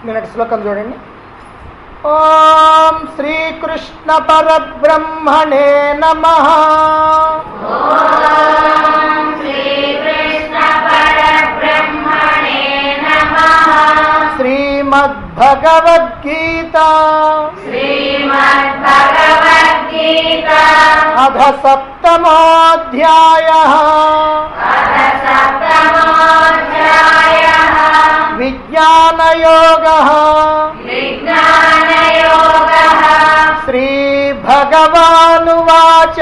నిన్నటి శ్లోకం చూడండి ఓం శ్రీకృష్ణ పరబ్రహ్మణే నమ శ్రీకృష్ణ పరబ్రహ్మణే నమః శ్రీమద్భగవద్గీత శ్రీమద్భగవద్గీత అధ సప్తమోధ్యాయ అథ సప్తమోऽధ్యాయः విజ్ఞానయోగ విజ్ఞానయోగः శ్రీభగవానువాచ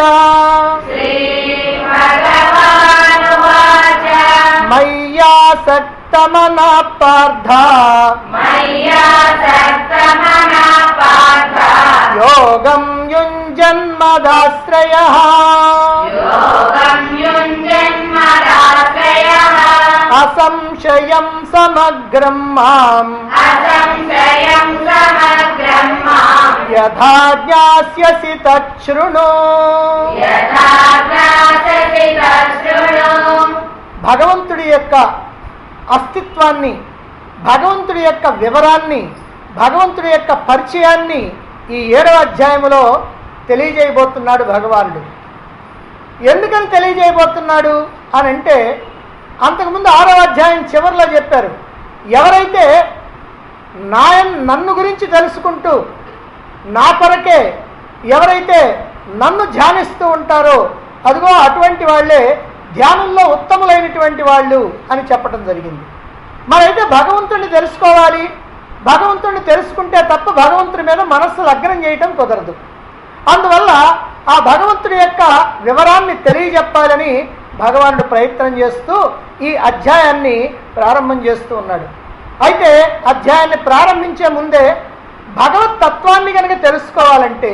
శ్రీభగవానువాచ మయ్యాసక్తమన పార్థ మయ్యాసక్తమనः పార్థ యోగం యుంజన్మదాశ్రయ యోగం యుञ्जन्मदाश्रयः అసంశయం సమగ్రం మాం असंशयं समग्रं माम् యథా జ్ఞాస్యసి తచ్ఛృణు यथा ज्ञास्यसि तच्छृणु భగవంతుడి యొక్క అస్తిత్వాన్ని భగవంతుడి యొక్క వివరాన్ని భగవంతుడి యొక్క పరిచయాన్ని ఈ ఏడవ అధ్యాయంలో తెలియజేయబోతున్నాడు భగవానుడు ఎందుకని తెలియజేయబోతున్నాడు అని అంటే అంతకుముందు ఆరవ అధ్యాయం చివరిలో చెప్పారు ఎవరైతే నాయన్ నన్ను గురించి తెలుసుకుంటూ నా కొరకే ఎవరైతే నన్ను ధ్యానిస్తూ ఉంటారో అదిగో అటువంటి వాళ్ళే ధ్యానంలో ఉత్తములైనటువంటి వాళ్ళు అని చెప్పడం జరిగింది మరైతే భగవంతుడిని తెలుసుకోవాలి భగవంతుడిని తెలుసుకుంటే తప్ప భగవంతుడి మీద మనస్సు లగ్నం చేయటం కుదరదు అందువల్ల ఆ భగవంతుడి యొక్క వివరాన్ని తెలియజెప్పాలని భగవానుడు ప్రయత్నం చేస్తూ ఈ అధ్యాయాన్ని ప్రారంభం చేస్తూ ఉన్నాడు అయితే అధ్యాయాన్ని ప్రారంభించే ముందే భగవత్ తత్వాన్ని కనుక తెలుసుకోవాలంటే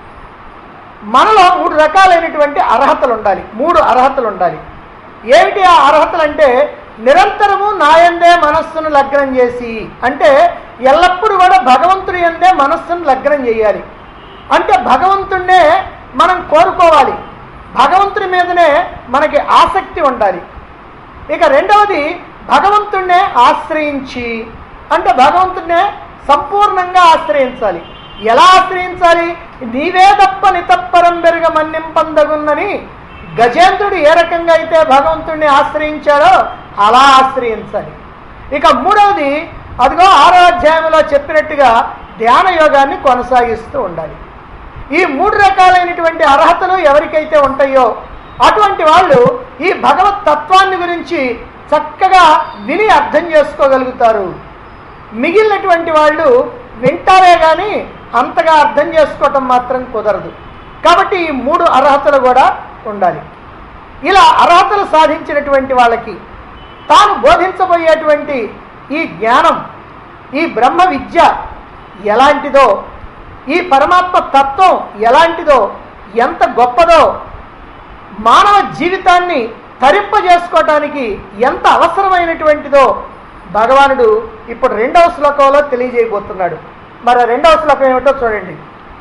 మనలో మూడు రకాలైనటువంటి అర్హతలు ఉండాలి మూడు అర్హతలు ఉండాలి ఏమిటి ఆ అర్హతలు అంటే నిరంతరము నాయందే మనస్సును లగ్నం చేసి అంటే ఎల్లప్పుడూ కూడా భగవంతుడి ఎందే మనస్సును లగ్నం చేయాలి అంటే భగవంతుణ్ణే మనం కోరుకోవాలి భగవంతుడి మీదనే మనకి ఆసక్తి ఉండాలి ఇక రెండవది భగవంతుణ్ణే ఆశ్రయించి అంటే భగవంతుణ్ణే సంపూర్ణంగా ఆశ్రయించాలి ఎలా ఆశ్రయించాలి నీవే తప్ప నితప్పరం బెరుగ మన్నింపందగున్నని గజేంద్రుడు ఏ రకంగా అయితే భగవంతుణ్ణి ఆశ్రయించాడో అలా ఆశ్రయించాలి ఇక మూడవది అదిగో ఆరో అధ్యాయంలో చెప్పినట్టుగా ధ్యాన యోగాన్ని కొనసాగిస్తూ ఉండాలి ఈ మూడు రకాలైనటువంటి అర్హతలు ఎవరికైతే ఉంటాయో అటువంటి వాళ్ళు ఈ భగవత్ తత్వాన్ని గురించి చక్కగా విని అర్థం చేసుకోగలుగుతారు మిగిలినటువంటి వాళ్ళు వింటారే కానీ అంతగా అర్థం చేసుకోవటం మాత్రం కుదరదు కాబట్టి ఈ మూడు అర్హతలు కూడా ఉండాలి ఇలా అర్హతలు సాధించినటువంటి వాళ్ళకి తాను బోధించబోయేటువంటి ఈ జ్ఞానం ఈ బ్రహ్మ విద్య ఎలాంటిదో ఈ పరమాత్మ తత్వం ఎలాంటిదో ఎంత గొప్పదో మానవ జీవితాన్ని తరింపజేసుకోవటానికి ఎంత అవసరమైనటువంటిదో భగవానుడు ఇప్పుడు రెండవ శ్లోకంలో తెలియజేయబోతున్నాడు మరి ఆ రెండవ శ్లోకం ఏమిటో చూడండి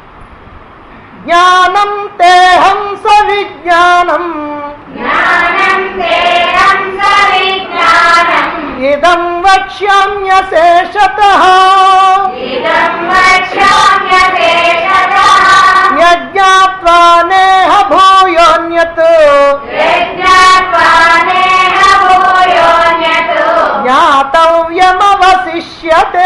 జ్ఞానం తేహంస విజ్ఞానం జ్ఞానం దేహం సవిజ్ఞానం ఇదం వక్ష్యామ్యశేషత ఇదం వక్ష్యామ్యశేషతః యజ్ఞాత్వా నేహ భూయోన్యత్ యజ్ఞాత్వా నేహ భూయోన్యత్ జ్ఞాతవ్యమవశిష్యతే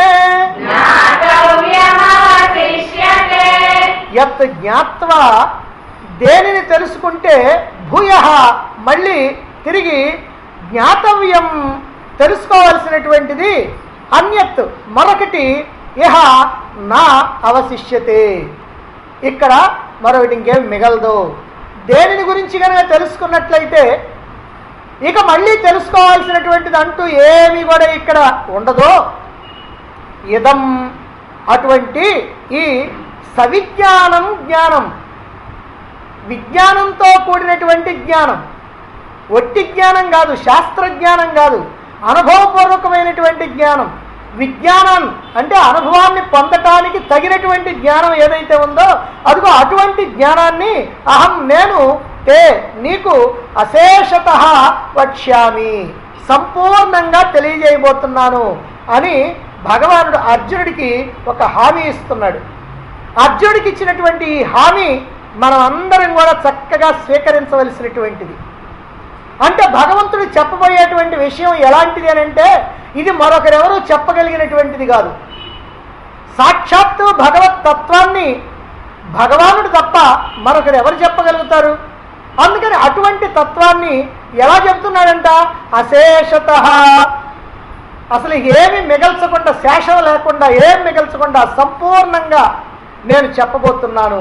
జ్ఞాతవ్యమవశిష్యతే యత్ జ్ఞాత్వా దేనిని తెలుసుకుంటే భూయ మళ్ళీ తిరిగి జ్ఞాతవ్యం తెలుసుకోవలసినటువంటిది అన్యత్ మరొకటి ఇహ నా అవశిష్యతే ఇక్కడ మరొకటి ఇంకేం మిగలదు దేనిని గురించి కనుక తెలుసుకున్నట్లయితే ఇక మళ్ళీ తెలుసుకోవాల్సినటువంటిది అంటూ ఏమీ కూడా ఇక్కడ ఉండదు ఇదం అటువంటి ఈ సవిజ్ఞానం జ్ఞానం విజ్ఞానంతో కూడినటువంటి జ్ఞానం ఒట్టి జ్ఞానం కాదు శాస్త్ర జ్ఞానం కాదు అనుభవపూర్వకమైనటువంటి జ్ఞానం విజ్ఞానం అంటే అనుభవాన్ని పొందటానికి తగినటువంటి జ్ఞానం ఏదైతే ఉందో అదిగో అటువంటి జ్ఞానాన్ని అహం నేను తే నీకు అశేషత వక్ష్యామి సంపూర్ణంగా తెలియజేయబోతున్నాను అని భగవానుడు అర్జునుడికి ఒక హామీ ఇస్తున్నాడు అర్జునుడికి ఇచ్చినటువంటి ఈ హామీ మనం అందరం కూడా చక్కగా స్వీకరించవలసినటువంటిది అంటే భగవంతుడు చెప్పబోయేటువంటి విషయం ఎలాంటిది అని అంటే ఇది మరొకరెవరూ చెప్పగలిగినటువంటిది కాదు సాక్షాత్తు భగవత్ తత్వాన్ని భగవానుడు తప్ప మరొకరు ఎవరు చెప్పగలుగుతారు అందుకని అటువంటి తత్వాన్ని ఎలా చెప్తున్నాడంట అశేషత అసలు ఏమి మిగల్చకుండా శేషం లేకుండా ఏం మిగల్చకుండా సంపూర్ణంగా నేను చెప్పబోతున్నాను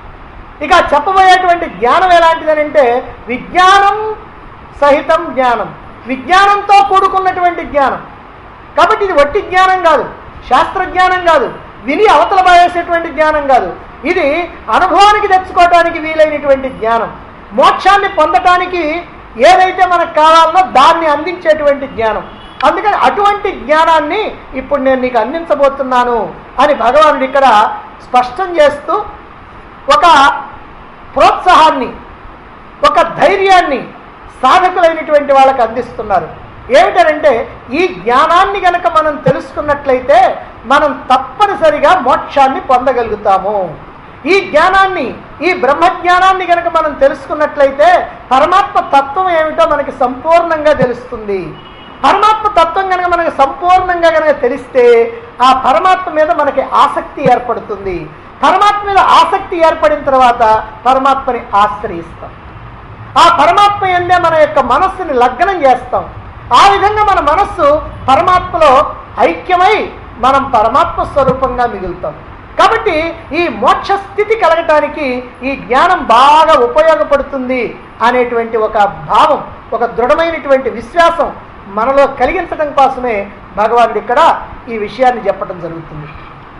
ఇక చెప్పబోయేటువంటి జ్ఞానం ఎలాంటిదని అంటే విజ్ఞానం సహితం జ్ఞానం విజ్ఞానంతో కూడుకున్నటువంటి జ్ఞానం కాబట్టి ఇది వట్టి జ్ఞానం కాదు శాస్త్ర జ్ఞానం కాదు విని అవతల పారేసేటువంటి జ్ఞానం కాదు ఇది అనుభవానికి తెచ్చుకోవటానికి వీలైనటువంటి జ్ఞానం మోక్షాన్ని పొందటానికి ఏదైతే మనకు కావాలనో దాన్ని అందించేటువంటి జ్ఞానం అందుకని అటువంటి జ్ఞానాన్ని ఇప్పుడు నేను నీకు అందించబోతున్నాను అని భగవానుడు ఇక్కడ స్పష్టం చేస్తూ ఒక ప్రోత్సాహాన్ని ఒక ధైర్యాన్ని సాధకులైనటువంటి వాళ్ళకి అందిస్తున్నారు ఏమిటంటే ఈ జ్ఞానాన్ని గనక మనం తెలుసుకున్నట్లయితే మనం తప్పనిసరిగా మోక్షాన్ని పొందగలుగుతాము ఈ జ్ఞానాన్ని ఈ బ్రహ్మజ్ఞానాన్ని గనక మనం తెలుసుకున్నట్లయితే పరమాత్మ తత్వం ఏమిటో మనకి సంపూర్ణంగా తెలుస్తుంది పరమాత్మ తత్వం కనుక మనకి సంపూర్ణంగా కనుక తెలిస్తే ఆ పరమాత్మ మీద మనకి ఆసక్తి ఏర్పడుతుంది పరమాత్మ మీద ఆసక్తి ఏర్పడిన తర్వాత పరమాత్మని ఆశ్రయిస్తాం ఆ పరమాత్మ ఎందే మన యొక్క మనస్సుని లగ్నం చేస్తాం ఆ విధంగా మన మనస్సు పరమాత్మలో ఐక్యమై మనం పరమాత్మ స్వరూపంగా మిగులుతాం కాబట్టి ఈ మోక్ష స్థితి కలగటానికి ఈ జ్ఞానం బాగా ఉపయోగపడుతుంది అనేటువంటి ఒక భావం ఒక దృఢమైనటువంటి విశ్వాసం మనలో కలిగించడం కోసమే భగవానుడు ఇక్కడ ఈ విషయాన్ని చెప్పడం జరుగుతుంది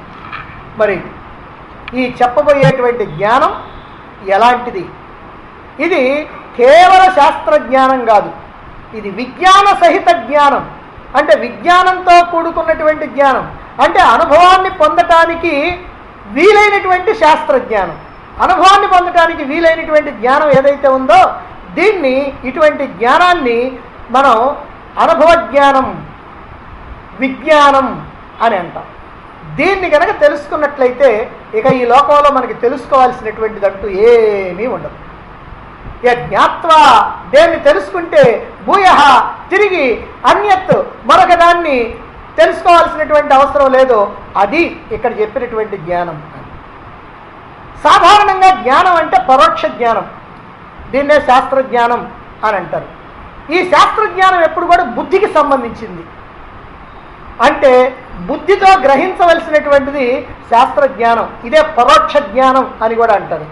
మరి ఈ చెప్పబోయేటువంటి జ్ఞానం ఎలాంటిది ఇది కేవల శాస్త్ర జ్ఞానం కాదు ఇది విజ్ఞాన సహిత జ్ఞానం అంటే విజ్ఞానంతో కూడుకున్నటువంటి జ్ఞానం అంటే అనుభవాన్ని పొందటానికి వీలైనటువంటి శాస్త్ర జ్ఞానం అనుభవాన్ని పొందటానికి వీలైనటువంటి జ్ఞానం ఏదైతే ఉందో దీన్ని ఇటువంటి జ్ఞానాన్ని మనం అనుభవ జ్ఞానం విజ్ఞానం అని అంటాం దీన్ని కనుక తెలుసుకున్నట్లయితే ఇక ఈ లోకంలో మనకి తెలుసుకోవాల్సినటువంటిది అంటూ ఏమీ ఉండదు ఇక జ్ఞాత్వా దేన్ని తెలుసుకుంటే భూయ తిరిగి అన్యత్ మరొక దాన్ని తెలుసుకోవాల్సినటువంటి అవసరం లేదో అది ఇక్కడ చెప్పినటువంటి జ్ఞానం సాధారణంగా జ్ఞానం అంటే పరోక్ష జ్ఞానం దీన్నే శాస్త్ర జ్ఞానం అని అంటారు ఈ శాస్త్ర జ్ఞానం ఎప్పుడు కూడా బుద్ధికి సంబంధించింది అంటే బుద్ధితో గ్రహించవలసినటువంటిది శాస్త్ర జ్ఞానం ఇదే పరోక్ష జ్ఞానం అని కూడా అంటారు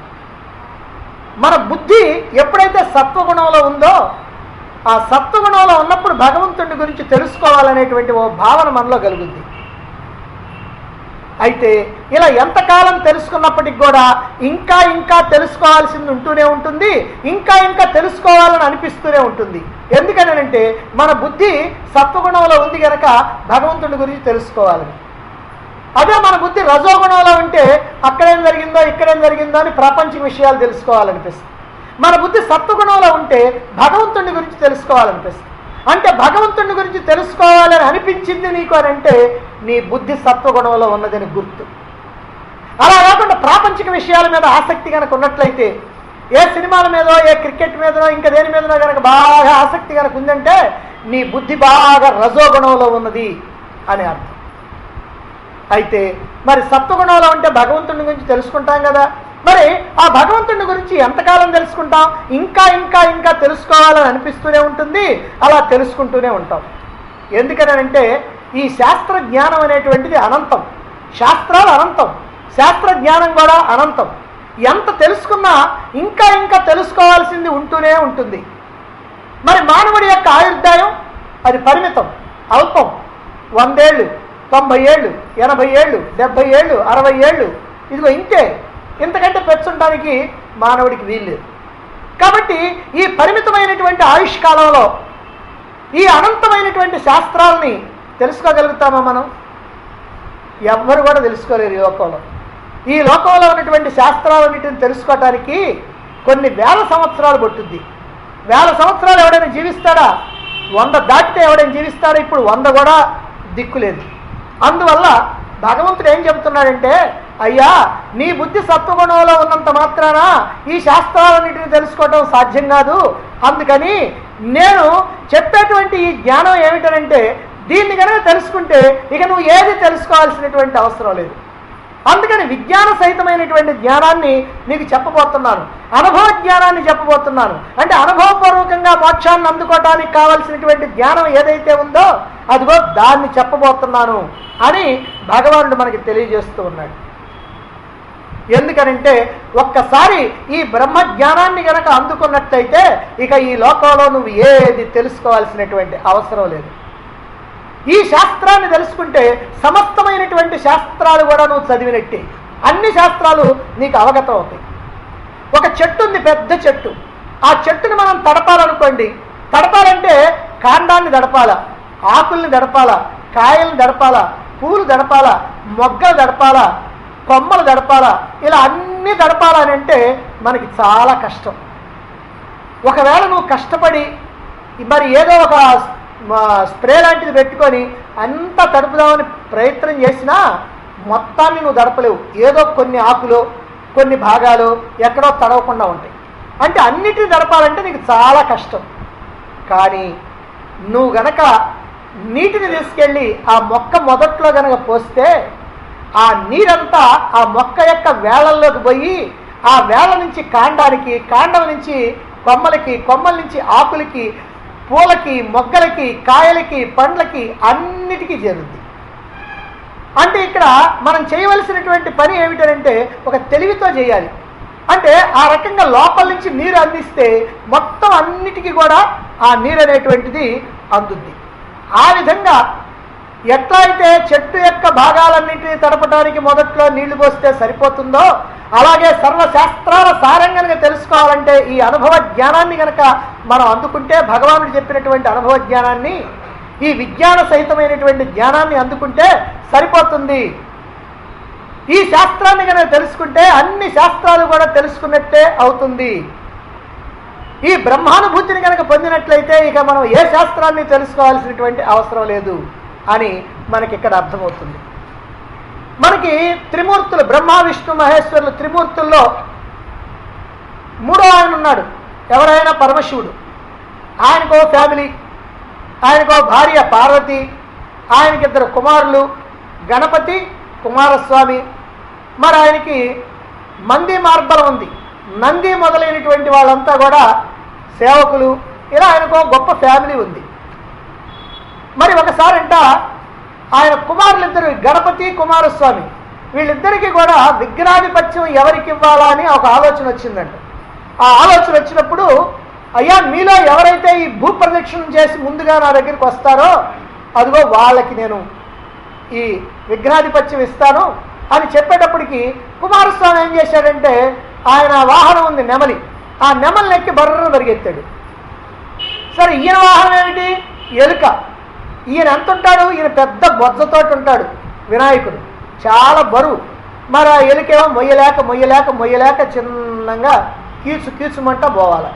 మన బుద్ధి ఎప్పుడైతే సత్వగుణంలో ఉందో ఆ సత్వగుణంలో ఉన్నప్పుడు భగవంతుడి గురించి తెలుసుకోవాలనేటువంటి ఓ భావన మనలో కలుగుద్ది అయితే ఇలా ఎంతకాలం తెలుసుకున్నప్పటికి కూడా ఇంకా ఇంకా తెలుసుకోవాల్సింది ఉంటూనే ఉంటుంది ఇంకా ఇంకా తెలుసుకోవాలని అనిపిస్తూనే ఉంటుంది ఎందుకనంటే మన బుద్ధి సత్వగుణంలో ఉంది కనుక భగవంతుడి గురించి తెలుసుకోవాలని అదే మన బుద్ధి రజోగుణంలో ఉంటే అక్కడేం జరిగిందో ఇక్కడేం జరిగిందో అని ప్రపంచ విషయాలు తెలుసుకోవాలనిపిస్తుంది మన బుద్ధి సత్వగుణంలో ఉంటే భగవంతుడి గురించి తెలుసుకోవాలనిపిస్తుంది అంటే భగవంతుడి గురించి తెలుసుకోవాలని అనిపించింది నీకు అని అంటే నీ బుద్ధి సత్వగుణంలో ఉన్నదని గుర్తు అలా కాకుండా ప్రాపంచిక విషయాల మీద ఆసక్తి కనుక ఉన్నట్లయితే ఏ సినిమాల మీదో ఏ క్రికెట్ మీదనో ఇంకా దేని మీదనో కనుక బాగా ఆసక్తి కనుక ఉందంటే నీ బుద్ధి బాగా రజోగుణంలో ఉన్నది అని అర్థం అయితే మరి సత్వగుణంలో ఉంటే భగవంతుడి గురించి తెలుసుకుంటాం కదా మరి ఆ భగవంతుడి గురించి ఎంతకాలం తెలుసుకుంటాం ఇంకా ఇంకా ఇంకా తెలుసుకోవాలని అనిపిస్తూనే ఉంటుంది అలా తెలుసుకుంటూనే ఉంటాం ఎందుకనంటే ఈ శాస్త్ర జ్ఞానం అనేటువంటిది అనంతం శాస్త్రాలు అనంతం శాస్త్ర జ్ఞానం కూడా అనంతం ఎంత తెలుసుకున్నా ఇంకా ఇంకా తెలుసుకోవాల్సింది ఉంటూనే ఉంటుంది మరి మానవుడి యొక్క ఆయుర్దాయం అది పరిమితం అల్పం వందేళ్ళు తొంభై ఏళ్ళు ఎనభై ఏళ్ళు డెబ్బై ఏళ్ళు అరవై ఏళ్ళు ఇదిగో ఇంతే ఇంతకంటే పెంచడానికి మానవుడికి వీల్లేదు కాబట్టి ఈ పరిమితమైనటువంటి ఆయుష్ కాలంలో ఈ అనంతమైనటువంటి శాస్త్రాలని తెలుసుకోగలుగుతామా మనం ఎవ్వరు కూడా తెలుసుకోలేరు ఈ లోకంలో ఈ లోకంలో ఉన్నటువంటి శాస్త్రాలన్నిటిని తెలుసుకోవటానికి కొన్ని వేల సంవత్సరాలు పట్టుద్ది వేల సంవత్సరాలు ఎవడైనా జీవిస్తాడా వంద దాటితే ఎవడైనా జీవిస్తాడా ఇప్పుడు వంద కూడా దిక్కులేదు అందువల్ల భగవంతుడు ఏం చెబుతున్నాడంటే అయ్యా నీ బుద్ధి సత్వగుణంలో ఉన్నంత మాత్రాన ఈ శాస్త్రాలన్నింటినీ తెలుసుకోవటం సాధ్యం కాదు అందుకని నేను చెప్పేటువంటి ఈ జ్ఞానం ఏమిటనంటే దీన్ని కనుక తెలుసుకుంటే ఇక నువ్వు ఏది తెలుసుకోవాల్సినటువంటి అవసరం లేదు అందుకని విజ్ఞాన సహితమైనటువంటి జ్ఞానాన్ని నీకు చెప్పబోతున్నాను అనుభవ జ్ఞానాన్ని చెప్పబోతున్నాను అంటే అనుభవపూర్వకంగా మోక్షాన్ని అందుకోవటానికి కావలసినటువంటి జ్ఞానం ఏదైతే ఉందో అదిగో దాన్ని చెప్పబోతున్నాను అని భగవానుడు మనకి తెలియజేస్తూ ఉన్నాడు ఎందుకనంటే ఒక్కసారి ఈ బ్రహ్మ జ్ఞానాన్ని గనక అందుకున్నట్లయితే ఇక ఈ లోకంలో నువ్వు ఏది తెలుసుకోవాల్సినటువంటి అవసరం లేదు ఈ శాస్త్రాన్ని తెలుసుకుంటే సమస్తమైనటువంటి శాస్త్రాలు కూడా నువ్వు చదివినట్టే అన్ని శాస్త్రాలు నీకు అవగతం అవుతాయి ఒక చెట్టు ఉంది పెద్ద చెట్టు ఆ చెట్టుని మనం తడపాలనుకోండి తడపాలంటే కాండాన్ని దడపాల ఆకుల్ని దడపాల కాయల్ని దడపాల పూలు దడపాల మొగ్గలు దడపాల కొమ్మలు దడపాల ఇలా అన్నీ దడపాలని అంటే మనకి చాలా కష్టం ఒకవేళ నువ్వు కష్టపడి మరి ఏదో ఒక మా స్ప్రే లాంటిది పెట్టుకొని అంతా తడుపుదామని ప్రయత్నం చేసినా మొత్తాన్ని నువ్వు దడపలేవు ఏదో కొన్ని ఆకులు కొన్ని భాగాలు ఎక్కడో తడవకుండా ఉంటాయి అంటే అన్నిటిని దడపాలంటే నీకు చాలా కష్టం కానీ నువ్వు గనక నీటిని తీసుకెళ్ళి ఆ మొక్క మొదట్లో గనక పోస్తే ఆ నీరంతా ఆ మొక్క యొక్క వేళల్లోకి పోయి ఆ వేళ నుంచి కాండానికి కాండం నుంచి కొమ్మలకి కొమ్మల నుంచి ఆకులకి పూలకి మొగ్గలకి కాయలకి పండ్లకి అన్నిటికీ చేరుద్ది అంటే ఇక్కడ మనం చేయవలసినటువంటి పని ఏమిటంటే ఒక తెలివితో చేయాలి అంటే ఆ రకంగా లోపల నుంచి నీరు అందిస్తే మొత్తం అన్నిటికీ కూడా ఆ నీరు అనేటువంటిది అందుద్ది ఆ విధంగా ఎట్లా అయితే చెట్టు యొక్క భాగాలన్నింటినీ తడపడానికి మొదట్లో నీళ్లు పోస్తే సరిపోతుందో అలాగే సర్వశాస్త్రాల సారం కనుక తెలుసుకోవాలంటే ఈ అనుభవ జ్ఞానాన్ని కనుక మనం అందుకుంటే భగవానుడు చెప్పినటువంటి అనుభవ జ్ఞానాన్ని ఈ విజ్ఞాన సహితమైనటువంటి జ్ఞానాన్ని అందుకుంటే సరిపోతుంది ఈ శాస్త్రాన్ని కనుక తెలుసుకుంటే అన్ని శాస్త్రాలు కూడా తెలుసుకున్నట్టే అవుతుంది ఈ బ్రహ్మానుభూతిని కనుక పొందినట్లయితే ఇక మనం ఏ శాస్త్రాన్ని తెలుసుకోవాల్సినటువంటి అవసరం లేదు అని మనకి ఇక్కడ అర్థమవుతుంది మనకి త్రిమూర్తులు బ్రహ్మ విష్ణు మహేశ్వరులు త్రిమూర్తుల్లో మూడో ఆయన ఉన్నాడు ఎవరైనా పరమశివుడు ఆయనకో ఫ్యామిలీ ఆయనకో భార్య పార్వతి ఆయనకిద్దరు కుమారులు గణపతి కుమారస్వామి మరి ఆయనకి మంది మార్బలం ఉంది నంది మొదలైనటువంటి వాళ్ళంతా కూడా సేవకులు ఇలా ఆయనకు గొప్ప ఫ్యామిలీ ఉంది మరి ఒకసారంట ఆయన కుమారులిద్దరు గణపతి కుమారస్వామి వీళ్ళిద్దరికీ కూడా విగ్రహాధిపత్యం ఎవరికి ఇవ్వాలా అని ఒక ఆలోచన వచ్చిందంట ఆ ఆలోచన వచ్చినప్పుడు అయ్యా మీలో ఎవరైతే ఈ భూ ప్రదక్షిణం చేసి ముందుగా నా దగ్గరికి వస్తారో అదిగో వాళ్ళకి నేను ఈ విగ్రహాధిపత్యం ఇస్తాను అని చెప్పేటప్పటికి కుమారస్వామి ఏం చేశాడంటే ఆయన వాహనం ఉంది నెమలి ఆ నెమలిని ఎక్కి బర్రను పరిగెత్తాడు సరే ఈయన వాహనం ఏమిటి ఎలుక ఈయన ఎంత ఉంటాడు ఈయన పెద్ద బొజ్జతోటి ఉంటాడు వినాయకుడు చాలా బరువు మరి ఆ ఎలుకేమో మొయ్యలేక మొయ్యలేక మొయ్యలేక చిన్నగా కీచు కీచుమంట పోవాలి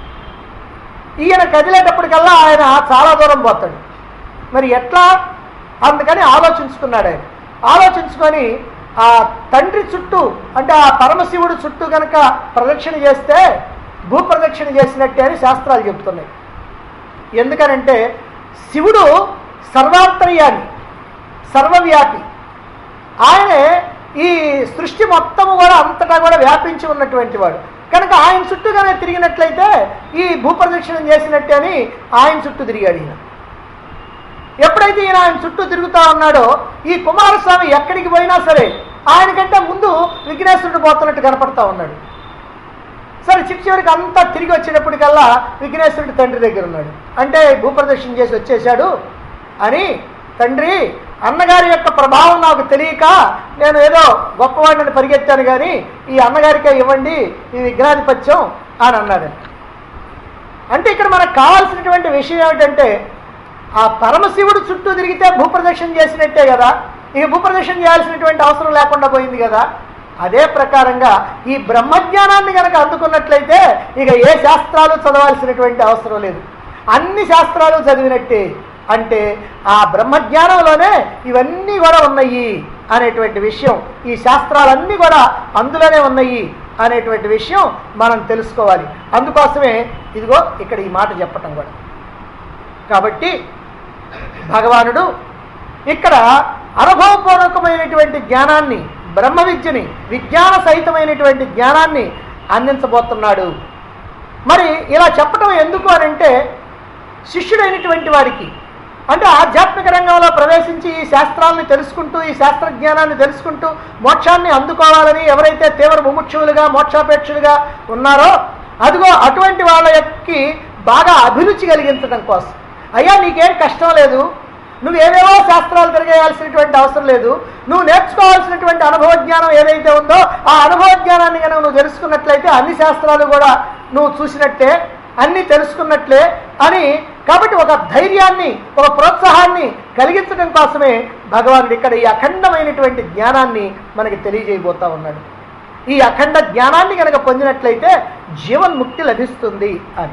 ఈయన కదిలేటప్పటికల్లా ఆయన చాలా దూరం పోతాడు మరి ఎట్లా అందుకని ఆలోచించుకున్నాడు ఆయన ఆలోచించుకొని ఆ తండ్రి చుట్టూ అంటే ఆ పరమశివుడు చుట్టూ కనుక ప్రదక్షిణ చేస్తే భూ ప్రదక్షిణ చేసినట్టే అని శాస్త్రాలు చెప్తున్నాయి ఎందుకనంటే శివుడు సర్వాంతర్యాన్ని సర్వవ్యాపి ఆయనే ఈ సృష్టి మొత్తము కూడా అంతటా కూడా వ్యాపించి ఉన్నటువంటి వాడు కనుక ఆయన చుట్టూ కనుక తిరిగినట్లయితే ఈ భూప్రదక్షిణం చేసినట్టే అని ఆయన చుట్టూ తిరిగాడు ఈయన ఎప్పుడైతే ఈయన ఆయన చుట్టూ తిరుగుతా ఉన్నాడో ఈ కుమారస్వామి ఎక్కడికి పోయినా సరే ఆయనకంటే ముందు విఘ్నేశ్వరుడు పోతున్నట్టు కనపడతా ఉన్నాడు సరే చిట్ట చివరికి అంతా తిరిగి వచ్చేటప్పటికల్లా విఘ్నేశ్వరుడు తండ్రి దగ్గర ఉన్నాడు అంటే భూప్రదక్షిణ చేసి వచ్చేసాడు అని తండ్రి అన్నగారి యొక్క ప్రభావం నాకు తెలియక నేను ఏదో గొప్పవాడిని పరిగెత్తాను కానీ ఈ అన్నగారికే ఇవ్వండి ఈ విగ్రహాధిపత్యం అని అన్నాడు అంటే ఇక్కడ మనకు కావాల్సినటువంటి విషయం ఏమిటంటే ఆ పరమశివుడు చుట్టూ తిరిగితే భూప్రదక్షిణ చేసినట్టే కదా ఇక భూప్రదక్షిణ చేయాల్సినటువంటి అవసరం లేకుండా పోయింది కదా అదే ప్రకారంగా ఈ బ్రహ్మజ్ఞానాన్ని కనుక అందుకున్నట్లయితే ఇక ఏ శాస్త్రాలు చదవాల్సినటువంటి అవసరం లేదు అన్ని శాస్త్రాలు చదివినట్టే అంటే ఆ బ్రహ్మజ్ఞానంలోనే ఇవన్నీ కూడా ఉన్నాయి అనేటువంటి విషయం ఈ శాస్త్రాలన్నీ కూడా అందులోనే ఉన్నాయి అనేటువంటి విషయం మనం తెలుసుకోవాలి అందుకోసమే ఇదిగో ఇక్కడ ఈ మాట చెప్పటం కూడా కాబట్టి భగవానుడు ఇక్కడ అనుభవపూర్వకమైనటువంటి జ్ఞానాన్ని బ్రహ్మ విద్యని విజ్ఞాన సహితమైనటువంటి జ్ఞానాన్ని అందించబోతున్నాడు మరి ఇలా చెప్పటం ఎందుకు అని అంటే శిష్యుడైనటువంటి వాడికి అంటే ఆధ్యాత్మిక రంగంలో ప్రవేశించి ఈ శాస్త్రాలను తెలుసుకుంటూ ఈ శాస్త్రజ్ఞానాన్ని తెలుసుకుంటూ మోక్షాన్ని అందుకోవాలని ఎవరైతే తీవ్ర ముముక్షులుగా మోక్షాపేక్షులుగా ఉన్నారో అదిగో అటువంటి వాళ్ళ యొక్క బాగా అభిరుచి కలిగించడం కోసం అయ్యా నీకేం కష్టం లేదు నువ్వు ఏవేవో శాస్త్రాలు తిరగేయాల్సినటువంటి అవసరం లేదు నువ్వు నేర్చుకోవాల్సినటువంటి అనుభవ జ్ఞానం ఏదైతే ఉందో ఆ అనుభవ జ్ఞానాన్ని కనుక నువ్వు తెలుసుకున్నట్లయితే అన్ని శాస్త్రాలు కూడా నువ్వు చూసినట్టే అన్నీ తెలుసుకున్నట్లే అని కాబట్టి ఒక ధైర్యాన్ని ఒక ప్రోత్సాహాన్ని కలిగించడం కోసమే భగవానుడు ఇక్కడ ఈ అఖండమైనటువంటి జ్ఞానాన్ని మనకి తెలియజేయబోతా ఉన్నాడు ఈ అఖండ జ్ఞానాన్ని కనుక పొందినట్లయితే జీవన్ముక్తి లభిస్తుంది అని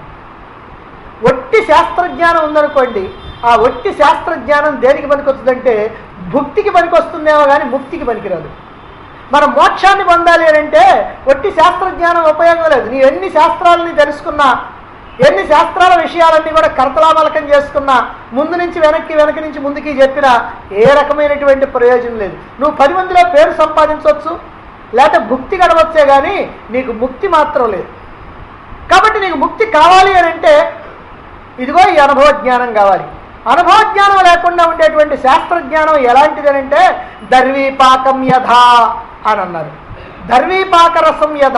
ఒట్టి శాస్త్రజ్ఞానం ఉందనుకోండి ఆ ఒట్టి శాస్త్రజ్ఞానం దేనికి పనికొస్తుందంటే భుక్తికి పనికొస్తుందేమో కానీ ముక్తికి పనికిరాదు మనం మోక్షాన్ని పొందాలి అని అంటే ఒట్టి శాస్త్రజ్ఞానం ఉపయోగం లేదు నీ ఎన్ని శాస్త్రాలని తెలుసుకున్నా ఎన్ని శాస్త్రాల విషయాలన్నీ కూడా కర్తలామలకం చేసుకున్నా ముందు నుంచి వెనక్కి వెనక్కి నుంచి ముందుకి చెప్పినా ఏ రకమైనటువంటి ప్రయోజనం లేదు నువ్వు పది మందిలో పేరు సంపాదించవచ్చు లేకపోతే భుక్తి గడవచ్చే కానీ నీకు ముక్తి మాత్రం లేదు కాబట్టి నీకు ముక్తి కావాలి అని అంటే ఇదిగో ఈ అనుభవ జ్ఞానం కావాలి అనుభవ జ్ఞానం లేకుండా ఉండేటువంటి శాస్త్రజ్ఞానం ఎలాంటిది అని అంటే దర్వీపాకం యథ అని అన్నారు దర్వీపాక రసం యథ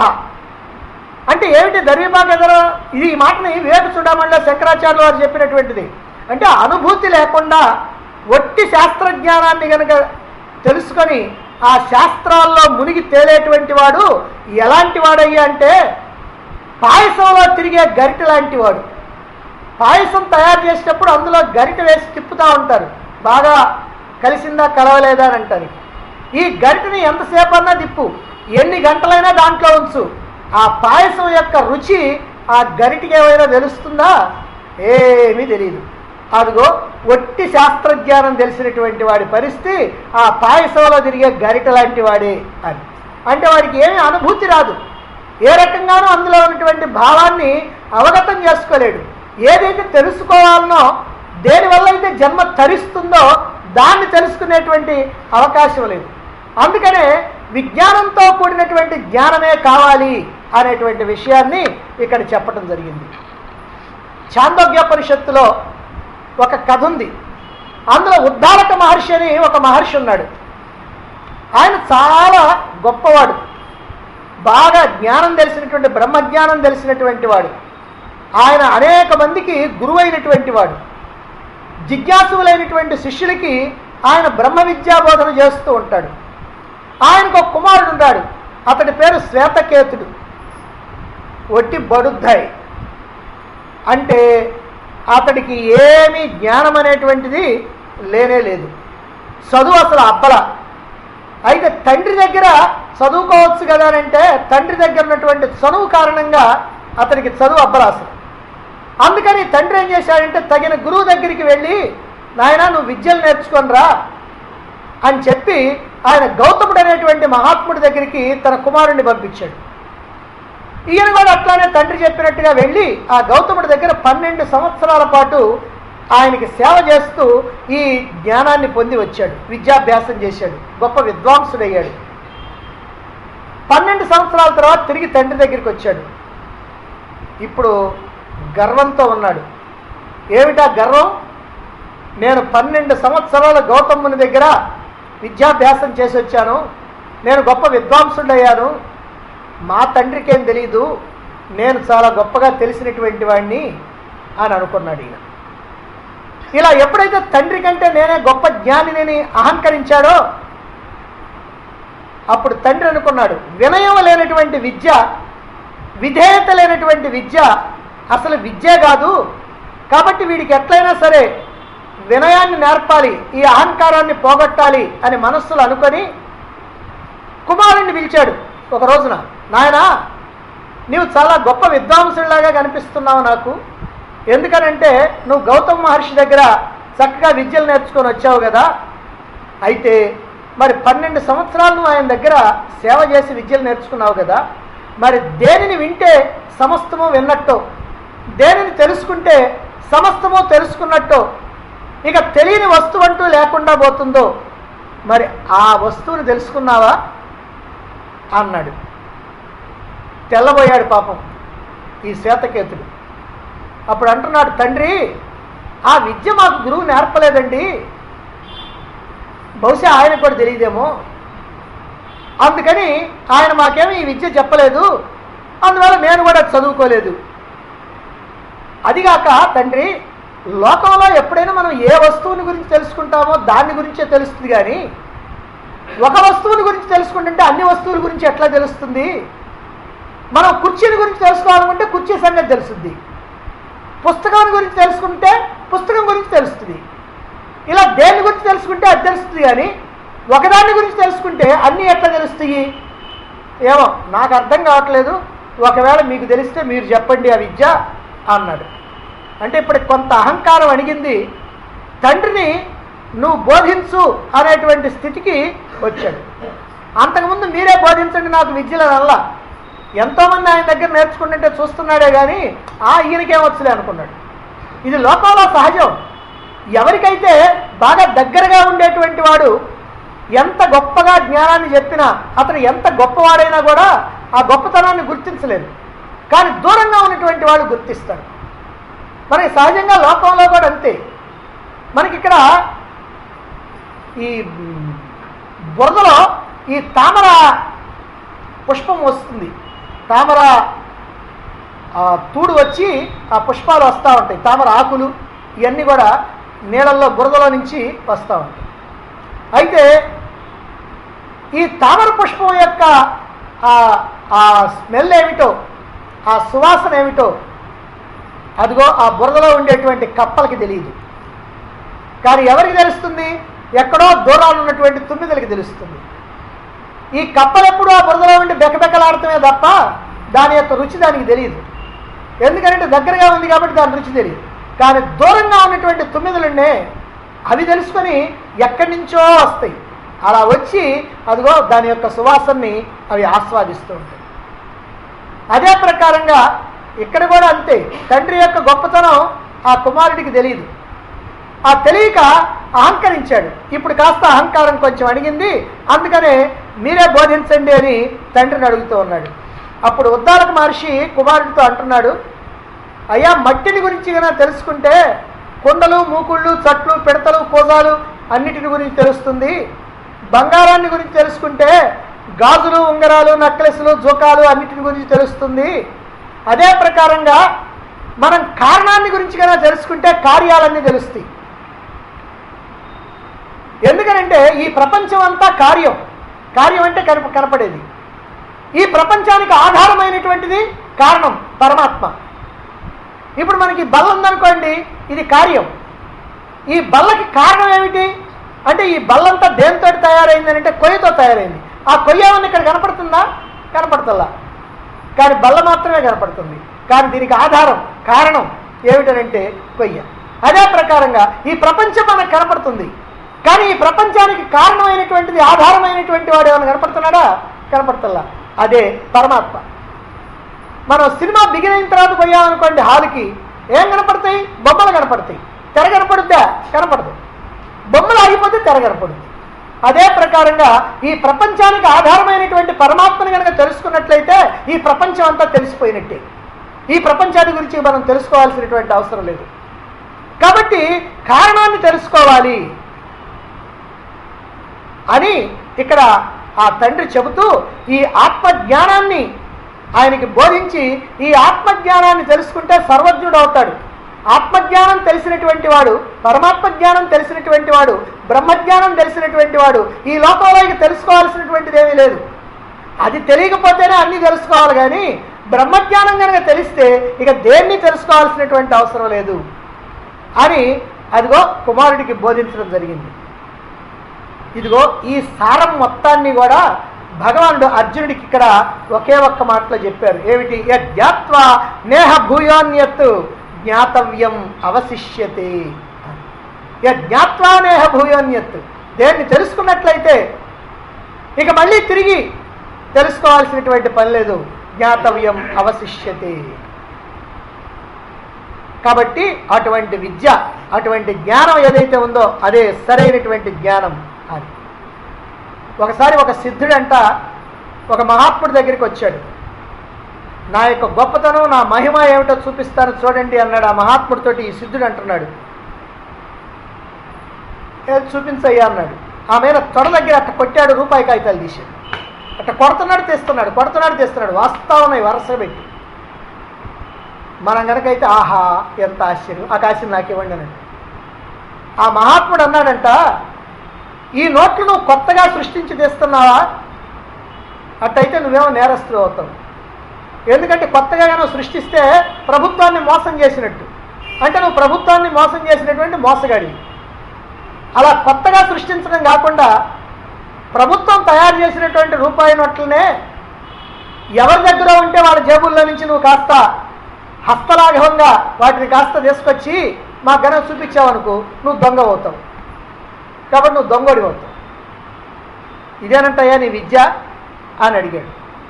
అంటే ఏమిటి దర్వీపాక యథ ఇది ఈ మాటని వివేక చూడమంలో శంకరాచార్యులు వారు చెప్పినటువంటిది అంటే అనుభూతి లేకుండా ఒట్టి శాస్త్రజ్ఞానాన్ని కనుక తెలుసుకొని ఆ శాస్త్రాల్లో మునిగి తేలేటువంటి వాడు ఎలాంటి వాడయ్యా అంటే పాయసంలో తిరిగే గరిట లాంటి వాడు పాయసం తయారు చేసేటప్పుడు అందులో గరిట వేసి తిప్పుతూ ఉంటారు బాగా కలిసిందా కలవలేదా అని అంటారు ఈ గరిటని ఎంతసేపు అన్నా తిప్పు ఎన్ని గంటలైనా దాంట్లో ఉంచు ఆ పాయసం యొక్క రుచి ఆ గరిటికి ఏమైనా తెలుస్తుందా ఏమీ తెలియదు అదిగో ఒట్టి శాస్త్రజ్ఞానం తెలిసినటువంటి వాడి పరిస్థితి ఆ పాయసంలో తిరిగే గరిట లాంటి వాడే అని అంటే వాడికి ఏమీ అనుభూతి రాదు ఏ రకంగానూ అందులో ఉన్నటువంటి భావాన్ని అవగతం చేసుకోలేడు ఏదైతే తెలుసుకోవాలనో దేనివల్ల అయితే జన్మ తరిస్తుందో దాన్ని తెలుసుకునేటువంటి అవకాశం లేదు అందుకనే విజ్ఞానంతో కూడినటువంటి జ్ఞానమే కావాలి అనేటువంటి విషయాన్ని ఇక్కడ చెప్పడం జరిగింది చాందోగ్యోపనిషత్తులో ఒక కథ ఉంది అందులో ఉద్దాలక మహర్షి అని ఒక మహర్షి ఉన్నాడు ఆయన చాలా గొప్పవాడు బాగా జ్ఞానం తెలిసినటువంటి బ్రహ్మజ్ఞానం తెలిసినటువంటి వాడు ఆయన అనేక మందికి గురువైనటువంటి వాడు జిజ్ఞాసులైనటువంటి శిష్యులకి ఆయన బ్రహ్మ విద్యా బోధన చేస్తూ ఉంటాడు ఆయనకు ఒక కుమారుడు ఉన్నాడు అతడి పేరు శ్వేతకేతుడు ఒట్టి బడుద్దాయి అంటే అతడికి ఏమీ జ్ఞానం అనేటువంటిది లేనే లేదు చదువు అసలు అబ్బల అయితే తండ్రి దగ్గర చదువుకోవచ్చు కదా అని అంటే తండ్రి దగ్గర ఉన్నటువంటి చదువు కారణంగా అతనికి చదువు అబ్బల అసలు అందుకని తండ్రి ఏం చేశాడంటే తగిన గురువు దగ్గరికి వెళ్ళి నాయన నువ్వు విద్యలు నేర్చుకొనిరా అని చెప్పి ఆయన గౌతముడు అనేటువంటి మహాత్ముడి దగ్గరికి తన కుమారుణ్ణి పంపించాడు ఈయన కూడా అట్లానే తండ్రి చెప్పినట్టుగా వెళ్ళి ఆ గౌతముడి దగ్గర పన్నెండు సంవత్సరాల పాటు ఆయనకి సేవ చేస్తూ ఈ జ్ఞానాన్ని పొంది వచ్చాడు విద్యాభ్యాసం చేశాడు గొప్ప విద్వాంసుడయ్యాడు పన్నెండు సంవత్సరాల తర్వాత తిరిగి తండ్రి దగ్గరికి వచ్చాడు ఇప్పుడు గర్వంతో ఉన్నాడు ఏమిటా గర్వం నేను పన్నెండు సంవత్సరాల గౌతముని దగ్గర విద్యాభ్యాసం చేసి వచ్చాను నేను గొప్ప విద్వాంసుడయ్యాను మా తండ్రికి ఏం తెలీదు నేను చాలా గొప్పగా తెలిసినటువంటి వాడిని అని అనుకున్నాడు ఈయన ఇలా ఎప్పుడైతే తండ్రి కంటే నేనే గొప్ప జ్ఞానిని అహంకరించాడో అప్పుడు తండ్రి అనుకున్నాడు వినయం లేనటువంటి విద్య విధేయత లేనటువంటి విద్య అసలు విద్య కాదు కాబట్టి వీడికి ఎట్లయినా సరే వినయాన్ని నేర్పాలి ఈ అహంకారాన్ని పోగొట్టాలి అని మనస్సులో అనుకొని కుమారుణ్ణి పిలిచాడు ఒక రోజున నాయనా నీవు చాలా గొప్ప విద్వాంసుడిలాగా కనిపిస్తున్నావు నాకు ఎందుకనంటే నువ్వు గౌతమ్ మహర్షి దగ్గర చక్కగా విద్యలు నేర్చుకొని వచ్చావు కదా అయితే మరి పన్నెండు సంవత్సరాలు నువ్వు ఆయన దగ్గర సేవ చేసి విద్యలు నేర్చుకున్నావు కదా మరి దేనిని వింటే సమస్తము విన్నట్టు దేనిని తెలుసుకుంటే సమస్తము తెలుసుకున్నట్టు ఇక తెలియని వస్తువు అంటూ లేకుండా పోతుందో మరి ఆ వస్తువుని తెలుసుకున్నావా అన్నాడు తెల్లబోయాడు పాపం ఈ శ్వేతకేతుడు అప్పుడు అంటున్నాడు తండ్రి ఆ విద్య మాకు గురువు నేర్పలేదండి బహుశా ఆయనకు కూడా తెలియదేమో అందుకని ఆయన మాకేమీ ఈ విద్య చెప్పలేదు అందువల్ల నేను కూడా చదువుకోలేదు అదిగాక తండ్రి లోకంలో ఎప్పుడైనా మనం ఏ వస్తువుని గురించి తెలుసుకుంటామో దాని గురించే తెలుస్తుంది కానీ ఒక వస్తువుని గురించి తెలుసుకుంటుంటే అన్ని వస్తువుల గురించి ఎట్లా తెలుస్తుంది మనం కుర్చీని గురించి తెలుసుకోవాలనుకుంటే కుర్చీ సంగతి తెలుస్తుంది పుస్తకం గురించి తెలుసుకుంటే పుస్తకం గురించి తెలుస్తుంది ఇలా దేని గురించి తెలుసుకుంటే అది తెలుస్తుంది కానీ ఒకదాని గురించి తెలుసుకుంటే అన్నీ ఎట్లా తెలుస్తాయి ఏమో నాకు అర్థం కావట్లేదు ఒకవేళ మీకు తెలిస్తే మీరు చెప్పండి ఆ విద్య అన్నాడు అంటే ఇప్పుడు కొంత అహంకారం అడిగింది తండ్రిని నువ్వు బోధించు అనేటువంటి స్థితికి వచ్చాడు అంతకుముందు మీరే బోధించండి నాకు విద్యలో అల్లా ఎంతోమంది ఆయన దగ్గర నేర్చుకుంటుంటే చూస్తున్నాడే కానీ ఆ ఈయనకేం వచ్చలే అనుకున్నాడు ఇది లోకంలో సహజం ఎవరికైతే బాగా దగ్గరగా ఉండేటువంటి వాడు ఎంత గొప్పగా జ్ఞానాన్ని చెప్పినా అతను ఎంత గొప్పవాడైనా కూడా ఆ గొప్పతనాన్ని గుర్తించలేరు కానీ దూరంగా ఉన్నటువంటి వాడు గుర్తిస్తాడు మనకి సహజంగా లోకంలో కూడా అంతే మనకి ఇక్కడ ఈ మ్, బురదలో ఈ తామర పుష్పం వస్తుంది తామర ఆ, తూడు వచ్చి ఆ పుష్పాలు వస్తూ ఉంటాయి తామర ఆకులు ఇవన్నీ కూడా నీళ్ళల్లో బురదలో నుంచి వస్తూ ఉంటాయి అయితే ఈ తామర పుష్పం యొక్క ఆ- ఆ స్మెల్ ఏమిటో ఆ సువాసన ఏమిటో అదిగో ఆ బురదలో ఉండేటువంటి కప్పలకి తెలియదు కానీ ఎవరికి తెలుస్తుంది ఎక్కడో దూరాలు ఉన్నటువంటి తుమ్మిదలకి తెలుస్తుంది ఈ కప్పలు ఎప్పుడు ఆ బురదలో ఉండి బెకబెకలాడటమే తప్ప దాని యొక్క రుచి దానికి తెలియదు ఎందుకంటే దగ్గరగా ఉంది కాబట్టి దాని రుచి తెలియదు కానీ దూరంగా ఉన్నటువంటి తుమ్మిదలుండే అవి తెలుసుకొని ఎక్కడి నుంచో వస్తాయి అలా వచ్చి అదిగో దాని యొక్క సువాసనని అవి ఆస్వాదిస్తూ ఉంటాయి అదే ప్రకారంగా ఇక్కడ కూడా అంతే తండ్రి యొక్క గొప్పతనం ఆ కుమారుడికి తెలియదు ఆ తెలియక అహంకరించాడు ఇప్పుడు కాస్త అహంకారం కొంచెం అడిగింది అందుకనే మీరే బోధించండి అని తండ్రిని అడుగుతూ ఉన్నాడు అప్పుడు ఉద్దాలక మహర్షి కుమారుడితో అంటున్నాడు అయ్యా మట్టిని గురించి కన్నా తెలుసుకుంటే కుండలు మూకుళ్ళు చట్లు పిడతలు కోజాలు అన్నిటిని గురించి తెలుస్తుంది బంగారాన్ని గురించి తెలుసుకుంటే గాజులు ఉంగరాలు నక్లెస్లు జోకాలు అన్నిటిని గురించి తెలుస్తుంది అదే ప్రకారంగా మనం కారణాన్ని గురించి కన్నా తెలుసుకుంటే కార్యాలన్నీ తెలుస్తాయి ఎందుకనంటే ఈ ప్రపంచం అంతా కార్యం కార్యం అంటే కనప కనపడేది ఈ ప్రపంచానికి ఆధారమైనటువంటిది కారణం పరమాత్మ ఇప్పుడు మనకి బల్ల ఉందనుకోండి ఇది కార్యం ఈ బల్లకి కారణం ఏమిటి అంటే ఈ బల్లంతా దేంతో తయారైంది అంటే కొయ్యతో తయారైంది ఆ కొయ్య ఏమన్నా ఇక్కడ కనపడుతుందా కనపడుతుందా కానీ బల్ల మాత్రమే కనపడుతుంది కానీ దీనికి ఆధారం కారణం ఏమిటనంటే కొయ్య అదే ప్రకారంగా ఈ ప్రపంచం మనకు కనపడుతుంది కానీ ఈ ప్రపంచానికి కారణమైనటువంటిది ఆధారమైనటువంటి వాడు ఏమైనా కనపడుతున్నాడా కనపడుతుందా అదే పరమాత్మ మనం సినిమా బిగిన్ అయిన తర్వాత పోయామనుకోండి హాల్కి ఏం కనపడతాయి బొమ్మలు కనపడతాయి తెర కనపడుద్దా కనపడదు బొమ్మలు ఆగిపోతే తెర కనపడుద్ది అదే ప్రకారంగా ఈ ప్రపంచానికి ఆధారమైనటువంటి పరమాత్మని కనుక తెలుసుకున్నట్లయితే ఈ ప్రపంచం అంతా తెలిసిపోయినట్టే ఈ ప్రపంచాన్ని గురించి మనం తెలుసుకోవాల్సినటువంటి అవసరం లేదు కాబట్టి కారణాన్ని తెలుసుకోవాలి అని ఇక్కడ ఆ తండ్రి చెబుతూ ఈ ఆత్మజ్ఞానాన్ని ఆయనకి బోధించి ఈ ఆత్మజ్ఞానాన్ని తెలుసుకుంటే సర్వజ్ఞుడు అవుతాడు ఆత్మజ్ఞానం తెలిసినటువంటి వాడు పరమాత్మ జ్ఞానం తెలిసినటువంటి వాడు బ్రహ్మజ్ఞానం తెలిసినటువంటి వాడు ఈ లోకంలో ఇక తెలుసుకోవాల్సినటువంటిది ఏమీ లేదు అది తెలియకపోతేనే అన్నీ తెలుసుకోవాలి కానీ బ్రహ్మజ్ఞానం కనుక తెలిస్తే ఇక దేన్ని తెలుసుకోవాల్సినటువంటి అవసరం లేదు అని అదిగో కుమారుడికి బోధించడం జరిగింది ఇదిగో ఈ సారం మొత్తాన్ని కూడా భగవానుడు అర్జునుడికి ఇక్కడ ఒకే ఒక్క మాటలో చెప్పారు ఏమిటి యజ్ఞాత్వా నేహ భూయాన్యత్ జ్ఞాతవ్యం అవశిష్యతే ఇక జ్ఞాత్వానేహ భూయోన్యత్ దేన్ని తెలుసుకున్నట్లయితే ఇక మళ్ళీ తిరిగి తెలుసుకోవాల్సినటువంటి పని లేదు జ్ఞాతవ్యం అవశిష్యతే కాబట్టి అటువంటి విద్య అటువంటి జ్ఞానం ఏదైతే ఉందో అదే సరైనటువంటి జ్ఞానం అని ఒకసారి ఒక సిద్ధుడంట ఒక మహాత్ముడి దగ్గరికి వచ్చాడు నా యొక్క గొప్పతనం నా మహిమ ఏమిటో చూపిస్తాను చూడండి అన్నాడు ఆ మహాత్ముడితోటి ఈ సిద్ధుడు అంటున్నాడు ఏది చూపించయ్యా అన్నాడు ఆమె తొడ దగ్గర అట్ట కొట్టాడు రూపాయి కాగితాలు తీశాడు అట్ట కొడుతున్నాడు తెస్తున్నాడు కొడుతున్నాడు తెస్తున్నాడు వస్తా ఉన్నాయి వరుస పెట్టి మనం కనుకైతే ఆహా ఎంత ఆశ్చర్యం ఆ కాశీ నాకు ఇవ్వండి అన్నాడు ఆ మహాత్ముడు అన్నాడంట ఈ నోట్లు నువ్వు కొత్తగా సృష్టించి తెస్తున్నావా అట్టయితే నువ్వేమో నేరస్తులు అవుతావు ఎందుకంటే కొత్తగా నువ్వు సృష్టిస్తే ప్రభుత్వాన్ని మోసం చేసినట్టు అంటే నువ్వు ప్రభుత్వాన్ని మోసం చేసినటువంటి మోసగాడివి అలా కొత్తగా సృష్టించడం కాకుండా ప్రభుత్వం తయారు చేసినటువంటి రూపాయి నోట్లనే ఎవరి దగ్గర ఉంటే వాళ్ళ జేబుల్లో నుంచి నువ్వు కాస్త హస్తలాఘవంగా వాటిని కాస్త తీసుకొచ్చి మా గణం చూపించావనుకో నువ్వు దొంగ అవుతావు కాబట్టి నువ్వు దొంగడి అవుతావు ఇదేనంటయ్యా నీ విద్య అని అడిగాడు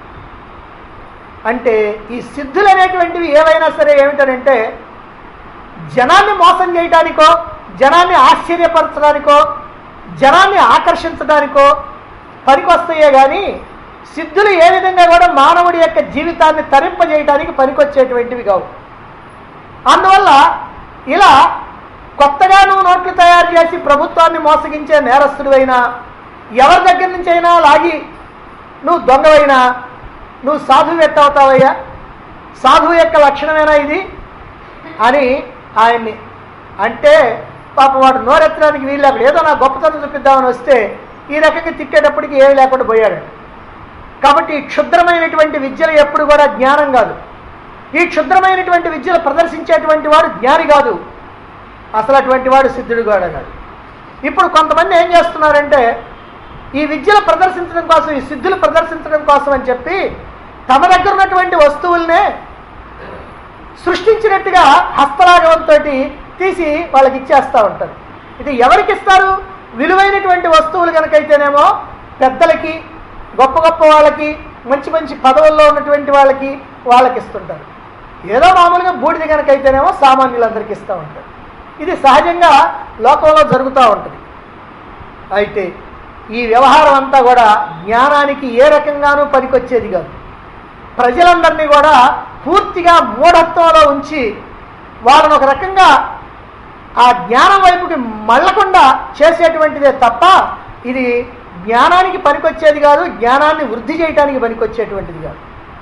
అంటే ఈ సిద్ధులు అనేటువంటివి ఏవైనా సరే ఏమిటనంటే జనాన్ని మోసం చేయడానికో జనాన్ని ఆశ్చర్యపరచడానికో జనాన్ని ఆకర్షించడానికో పనికొస్తాయే కానీ సిద్ధులు ఏ విధంగా కూడా మానవుడి యొక్క జీవితాన్ని తరింపజేయడానికి పనికొచ్చేటువంటివి కావు అందువల్ల ఇలా కొత్తగా నువ్వు నోట్లు తయారు చేసి ప్రభుత్వాన్ని మోసగించే నేరస్తుడివైనా ఎవరి దగ్గర నుంచి అయినా లాగి నువ్వు దొంగవైనా నువ్వు సాధువు ఎట్టవుతావయ్యా సాధువు యొక్క లక్షణమేనా ఇది అని ఆయన్ని అంటే పాప వాడు నోరెత్తడానికి వీళ్ళు అక్కడ ఏదో నా గొప్పతనం చూపిద్దామని వస్తే ఈ రకంగా తిట్టేటప్పటికి ఏమీ లేకుండా పోయాడు కాబట్టి ఈ క్షుద్రమైనటువంటి విద్యలు ఎప్పుడు కూడా జ్ఞానం కాదు ఈ క్షుద్రమైనటువంటి విద్యలు ప్రదర్శించేటువంటి వాడు జ్ఞాని కాదు అసలు అటువంటి వాడు సిద్ధుడు కూడా కాదు ఇప్పుడు కొంతమంది ఏం చేస్తున్నారంటే ఈ విద్యలు ప్రదర్శించడం కోసం ఈ సిద్ధులు ప్రదర్శించడం కోసం అని చెప్పి తమ దగ్గర ఉన్నటువంటి వస్తువుల్నే సృష్టించినట్టుగా హస్తలాఘవంతో తీసి వాళ్ళకి ఇచ్చేస్తూ ఉంటారు ఇది ఎవరికి ఇస్తారు విలువైనటువంటి వస్తువులు కనుకైతేనేమో పెద్దలకి గొప్ప గొప్ప వాళ్ళకి మంచి మంచి పదవుల్లో ఉన్నటువంటి వాళ్ళకి వాళ్ళకి ఇస్తుంటారు ఏదో మామూలుగా బూడిద కనుకైతేనేమో సామాన్యులందరికీ ఇస్తూ ఉంటారు ఇది సహజంగా లోకంలో జరుగుతూ ఉంటుంది అయితే ఈ వ్యవహారం అంతా కూడా జ్ఞానానికి ఏ రకంగానూ పనికొచ్చేది కాదు ప్రజలందరినీ కూడా పూర్తిగా మూఢత్వంలో ఉంచి వాళ్ళని ఒక రకంగా ఆ జ్ఞానం వైపుకి మళ్ళకుండా చేసేటువంటిదే తప్ప ఇది జ్ఞానానికి పనికొచ్చేది కాదు జ్ఞానాన్ని వృద్ధి చేయడానికి పనికొచ్చేటువంటిది కాదు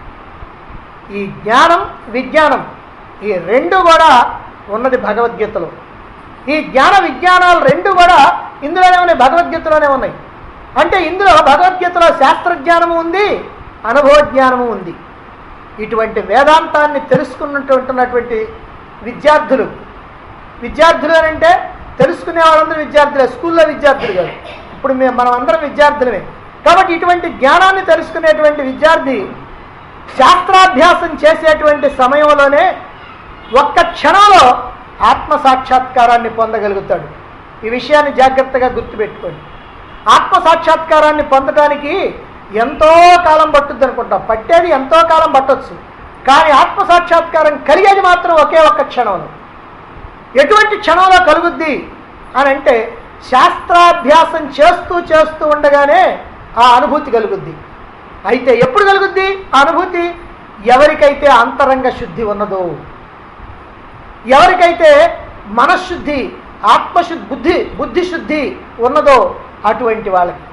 ఈ జ్ఞానం విజ్ఞానం ఈ రెండు కూడా ఉన్నది భగవద్గీతలో ఈ జ్ఞాన విజ్ఞానాలు రెండు కూడా ఇందులోనే ఉన్నాయి భగవద్గీతలోనే ఉన్నాయి అంటే ఇందులో భగవద్గీతలో శాస్త్రజ్ఞానము ఉంది అనుభవ జ్ఞానము ఉంది ఇటువంటి వేదాంతాన్ని తెలుసుకున్నటువంటి విద్యార్థులు విద్యార్థులు అని అంటే తెలుసుకునే వాళ్ళందరూ విద్యార్థులే స్కూల్లో విద్యార్థులు కాదు ఇప్పుడు మేము మనం అందరం విద్యార్థులమే కాబట్టి ఇటువంటి జ్ఞానాన్ని తెలుసుకునేటువంటి విద్యార్థి శాస్త్రాభ్యాసం చేసేటువంటి సమయంలోనే ఒక్క క్షణంలో ఆత్మ సాక్షాత్కారాన్ని పొందగలుగుతాడు ఈ విషయాన్ని జాగ్రత్తగా గుర్తుపెట్టుకోండి ఆత్మ సాక్షాత్కారాన్ని పొందడానికి ఎంతో కాలం పట్టుద్ది అనుకుంటాం పట్టేది ఎంతో కాలం పట్టొచ్చు కానీ ఆత్మ సాక్షాత్కారం కలిగేది మాత్రం ఒకే ఒక్క క్షణంలో ఎటువంటి క్షణంలో కలుగుద్ది అని అంటే శాస్త్రాభ్యాసం చేస్తూ చేస్తూ ఉండగానే ఆ అనుభూతి కలుగుద్ది అయితే ఎప్పుడు కలుగుద్ది ఆ అనుభూతి ఎవరికైతే అంతరంగ శుద్ధి ఉన్నదో ఎవరికైతే మనశ్శుద్ధి ఆత్మశుద్ధి బుద్ధి బుద్ధి శుద్ధి ఉన్నదో అటువంటి వాళ్ళకి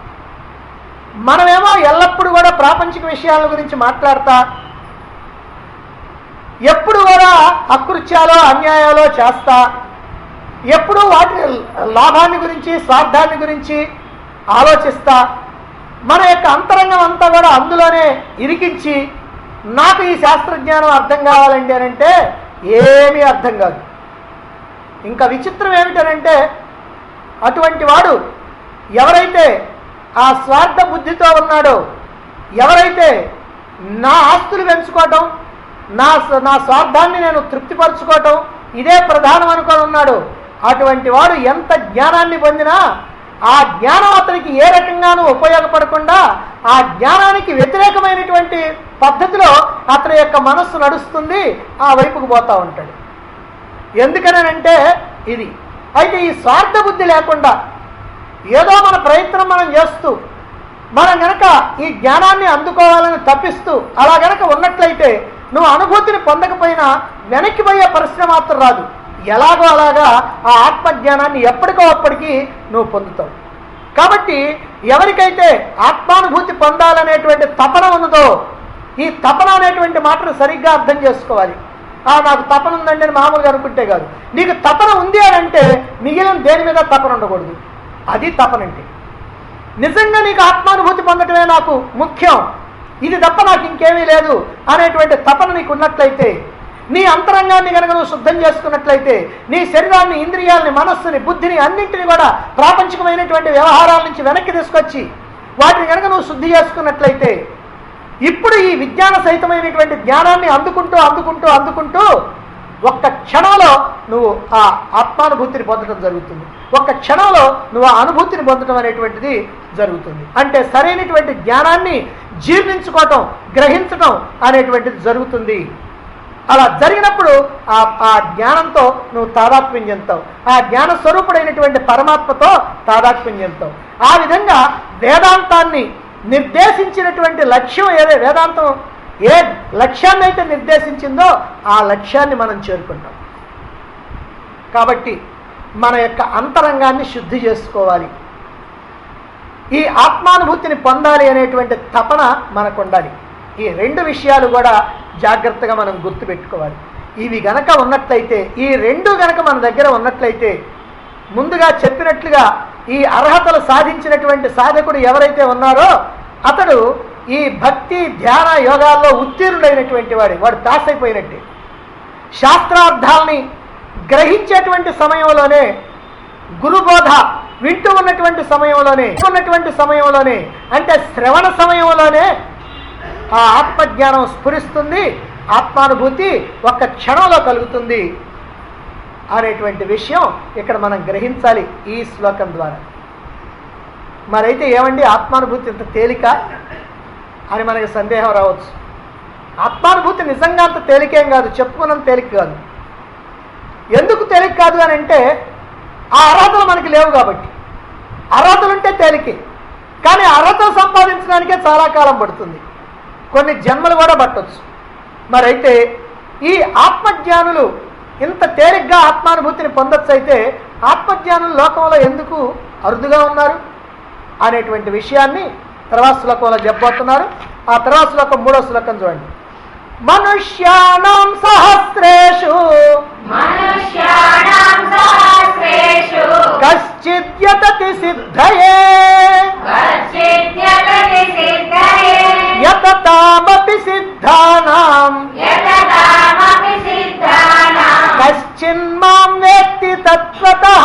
మనమేమో ఎల్లప్పుడూ కూడా ప్రాపంచిక విషయాల గురించి మాట్లాడతా ఎప్పుడు కూడా అకృత్యాలో అన్యాయాలో చేస్తా ఎప్పుడు వాటి లాభాన్ని గురించి స్వార్థాన్ని గురించి ఆలోచిస్తా మన యొక్క అంతరంగం అంతా కూడా అందులోనే ఇరికించి నాకు ఈ శాస్త్రజ్ఞానం అర్థం కావాలండి అని అంటే ఏమీ అర్థం కాదు ఇంకా విచిత్రం ఏమిటనంటే అటువంటి వాడు ఎవరైతే ఆ స్వార్థ బుద్ధితో ఉన్నాడో ఎవరైతే నా ఆస్తులు పెంచుకోవటం నా నా స్వార్థాన్ని నేను తృప్తిపరచుకోవటం ఇదే ప్రధానం అనుకొని ఉన్నాడు అటువంటి వాడు ఎంత జ్ఞానాన్ని పొందినా ఆ జ్ఞానం అతనికి ఏ రకంగానూ ఉపయోగపడకుండా ఆ జ్ఞానానికి వ్యతిరేకమైనటువంటి పద్ధతిలో అతని యొక్క మనస్సు నడుస్తుంది ఆ వైపుకు పోతా ఉంటాడు ఎందుకనంటే ఇది అయితే ఈ స్వార్థ బుద్ధి లేకుండా ఏదో మన ప్రయత్నం మనం చేస్తూ మనం గనక ఈ జ్ఞానాన్ని అందుకోవాలని తప్పిస్తూ అలా గనక ఉన్నట్లయితే నువ్వు అనుభూతిని పొందకపోయినా వెనక్కి పోయే పరిశ్రమ మాత్రం రాదు ఎలాగో అలాగా ఆ ఆత్మజ్ఞానాన్ని ఎప్పటికో అప్పటికి నువ్వు పొందుతావు కాబట్టి ఎవరికైతే ఆత్మానుభూతి పొందాలనేటువంటి తపన ఉన్నదో ఈ తపన అనేటువంటి మాటను సరిగ్గా అర్థం చేసుకోవాలి ఆ నాకు తపన ఉందండి అని మామూలుగా అనుకుంటే కాదు నీకు తపన ఉంది అని అంటే మిగిలిన దేని మీద తపన ఉండకూడదు అది తపనంటే నిజంగా నీకు ఆత్మానుభూతి పొందటమే నాకు ముఖ్యం ఇది తప్ప నాకు ఇంకేమీ లేదు అనేటువంటి తపన నీకు ఉన్నట్లయితే నీ అంతరంగాన్ని కనుక నువ్వు శుద్ధం చేసుకున్నట్లయితే నీ శరీరాన్ని ఇంద్రియాలని మనస్సుని బుద్ధిని అన్నింటిని కూడా ప్రాపంచికమైనటువంటి వ్యవహారాల నుంచి వెనక్కి తీసుకొచ్చి వాటిని కనుక నువ్వు శుద్ధి చేసుకున్నట్లయితే ఇప్పుడు ఈ విజ్ఞాన సహితమైనటువంటి జ్ఞానాన్ని అందుకుంటూ అందుకుంటూ అందుకుంటూ ఒక్క క్షణంలో నువ్వు ఆ ఆత్మానుభూతిని పొందడం జరుగుతుంది ఒక్క క్షణంలో నువ్వు ఆ అనుభూతిని పొందడం అనేటువంటిది జరుగుతుంది అంటే సరైనటువంటి జ్ఞానాన్ని జీర్ణించుకోవటం గ్రహించటం అనేటువంటిది జరుగుతుంది అలా జరిగినప్పుడు ఆ ఆ జ్ఞానంతో నువ్వు తాదాత్మ్యం చెందుతావు ఆ జ్ఞాన స్వరూపుడైనటువంటి పరమాత్మతో తాదాత్మ్యం చెందుతావు ఆ విధంగా వేదాంతాన్ని నిర్దేశించినటువంటి లక్ష్యం ఏదే వేదాంతం ఏ లక్ష్యాన్ని అయితే నిర్దేశించిందో ఆ లక్ష్యాన్ని మనం చేరుకుంటాం కాబట్టి మన యొక్క అంతరంగాన్ని శుద్ధి చేసుకోవాలి ఈ ఆత్మానుభూతిని పొందాలి అనేటువంటి తపన మనకు ఉండాలి ఈ రెండు విషయాలు కూడా జాగ్రత్తగా మనం గుర్తుపెట్టుకోవాలి ఇవి గనక ఉన్నట్లయితే ఈ రెండు గనక మన దగ్గర ఉన్నట్లయితే ముందుగా చెప్పినట్లుగా ఈ అర్హతలు సాధించినటువంటి సాధకుడు ఎవరైతే ఉన్నారో అతడు ఈ భక్తి ధ్యాన యోగాల్లో ఉత్తీర్ణుడైనటువంటి వాడు వాడు పాస్ అయిపోయినట్టే శాస్త్రార్థాలని గ్రహించేటువంటి సమయంలోనే గురుబోధ వింటూ ఉన్నటువంటి సమయంలోనే ఉన్నటువంటి సమయంలోనే అంటే శ్రవణ సమయంలోనే ఆ ఆత్మజ్ఞానం స్ఫురిస్తుంది ఆత్మానుభూతి ఒక్క క్షణంలో కలుగుతుంది అనేటువంటి విషయం ఇక్కడ మనం గ్రహించాలి ఈ శ్లోకం ద్వారా మరైతే ఏమండి ఆత్మానుభూతి ఇంత తేలిక అని మనకి సందేహం రావచ్చు ఆత్మానుభూతి నిజంగా అంత తేలికేం కాదు చెప్పుకున్నంత తేలిక కాదు ఎందుకు తేలిక కాదు అని అంటే ఆ అర్హతలు మనకి లేవు కాబట్టి అర్హతలు ఉంటే తేలికే కానీ అర్హతలు సంపాదించడానికే చాలా కాలం పడుతుంది కొన్ని జన్మలు కూడా పట్టవచ్చు మరైతే ఈ ఆత్మజ్ఞానులు ఇంత తేలిగ్గా ఆత్మానుభూతిని పొందొచ్చు అయితే ఆత్మజ్ఞానులు లోకంలో ఎందుకు అరుదుగా ఉన్నారు అనేటువంటి విషయాన్ని తర్వాత శ్లోకంలో చెప్పబోతున్నారు ఆ తర్వాత శ్లోకం మూడో శ్లోకం చూడండి మనుష్యాణం సహస్రేషు మనుష్యాణం సహస్రేషు కశ్చిద్యతతి సిద్ధయే కచ్చిద్యతతి సిద్ధయే యతతామపి సిద్ధానాం యతతామపి సిద్ధానాం కశ్చిన్మాం వేత్తి తత్వతః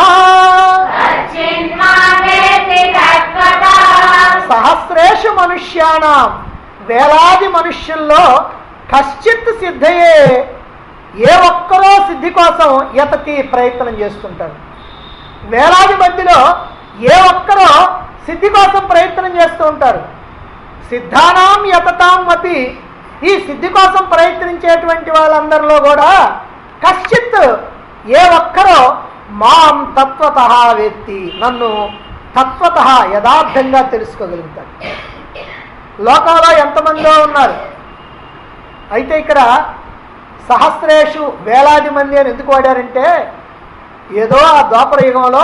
కచ్చిన్మావేతి తత్వతః సహస్రేషు మనుష్యాణం వేలాది మనుష్యుల్లో కశ్చిత్ సిద్ధయే ఏ ఒక్కరో సిద్ధి కోసం యతతి ప్రయత్నం చేస్తుంటారు వేలాది మందిలో ఏ ఒక్కరో సిద్ధి కోసం ప్రయత్నం చేస్తూ ఉంటారు సిద్ధానాం యతతాం అపి ఈ సిద్ధి కోసం ప్రయత్నించేటువంటి వాళ్ళందరిలో కూడా కశ్చిత్ ఏ ఒక్కరో మాం తత్వత వ్యక్తి నన్ను తత్వత యథార్థంగా తెలుసుకోగలుగుతారు లోకంలో ఎంతమందో ఉన్నారు అయితే ఇక్కడ సహస్రేషు వేలాది మంది అని ఎందుకు వాడారంటే ఏదో ఆ ద్వాపర యుగంలో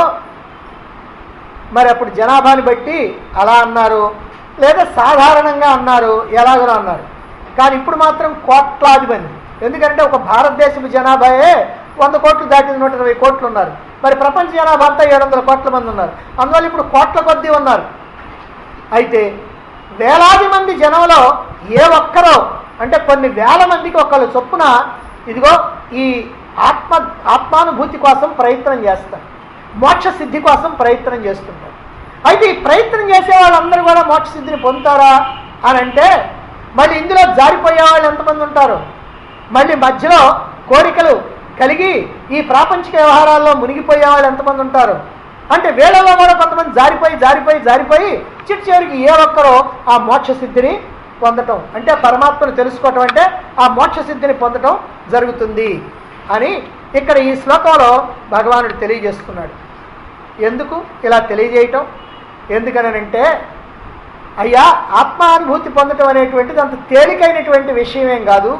మరి అప్పుడు జనాభాని బట్టి అలా అన్నారు లేదా సాధారణంగా అన్నారు ఎలాగో అన్నారు కానీ ఇప్పుడు మాత్రం కోట్లాది మంది ఎందుకంటే ఒక భారతదేశపు జనాభాయే వంద కోట్లు దాటిన నూట ఇరవై కోట్లు ఉన్నారు మరి ప్రపంచ జనాభా అంతా ఏడు వందల కోట్ల మంది ఉన్నారు అందువల్ల ఇప్పుడు కోట్ల కొద్దీ ఉన్నారు అయితే వేలాది మంది జనంలో ఏ ఒక్కరో అంటే కొన్ని వేల మందికి ఒకళ్ళు చొప్పున ఇదిగో ఈ ఆత్మ ఆత్మానుభూతి కోసం ప్రయత్నం చేస్తారు మోక్ష సిద్ధి కోసం ప్రయత్నం చేస్తుంటారు అయితే ఈ ప్రయత్నం చేసే వాళ్ళందరూ కూడా మోక్ష సిద్ధిని పొందుతారా అని అంటే మళ్ళీ ఇందులో జారిపోయే వాళ్ళు ఎంతమంది ఉంటారు మళ్ళీ మధ్యలో కోరికలు కలిగి ఈ ప్రాపంచిక వ్యవహారాల్లో మునిగిపోయే వాళ్ళు ఎంతమంది ఉంటారు అంటే వీళ్ళలో కూడా కొంతమంది జారిపోయి జారిపోయి జారిపోయి చిట్ చివరికి ఏ ఒక్కరో ఆ మోక్ష సిద్ధిని పొందటం అంటే పరమాత్మను తెలుసుకోవటం అంటే ఆ మోక్ష సిద్ధిని పొందటం జరుగుతుంది అని ఇక్కడ ఈ శ్లోకంలో భగవానుడు తెలియజేస్తున్నాడు ఎందుకు ఇలా తెలియజేయటం ఎందుకనంటే అయ్యా ఆత్మానుభూతి పొందటం అనేటువంటిది అంత తేలికైనటువంటి విషయమేం కాదు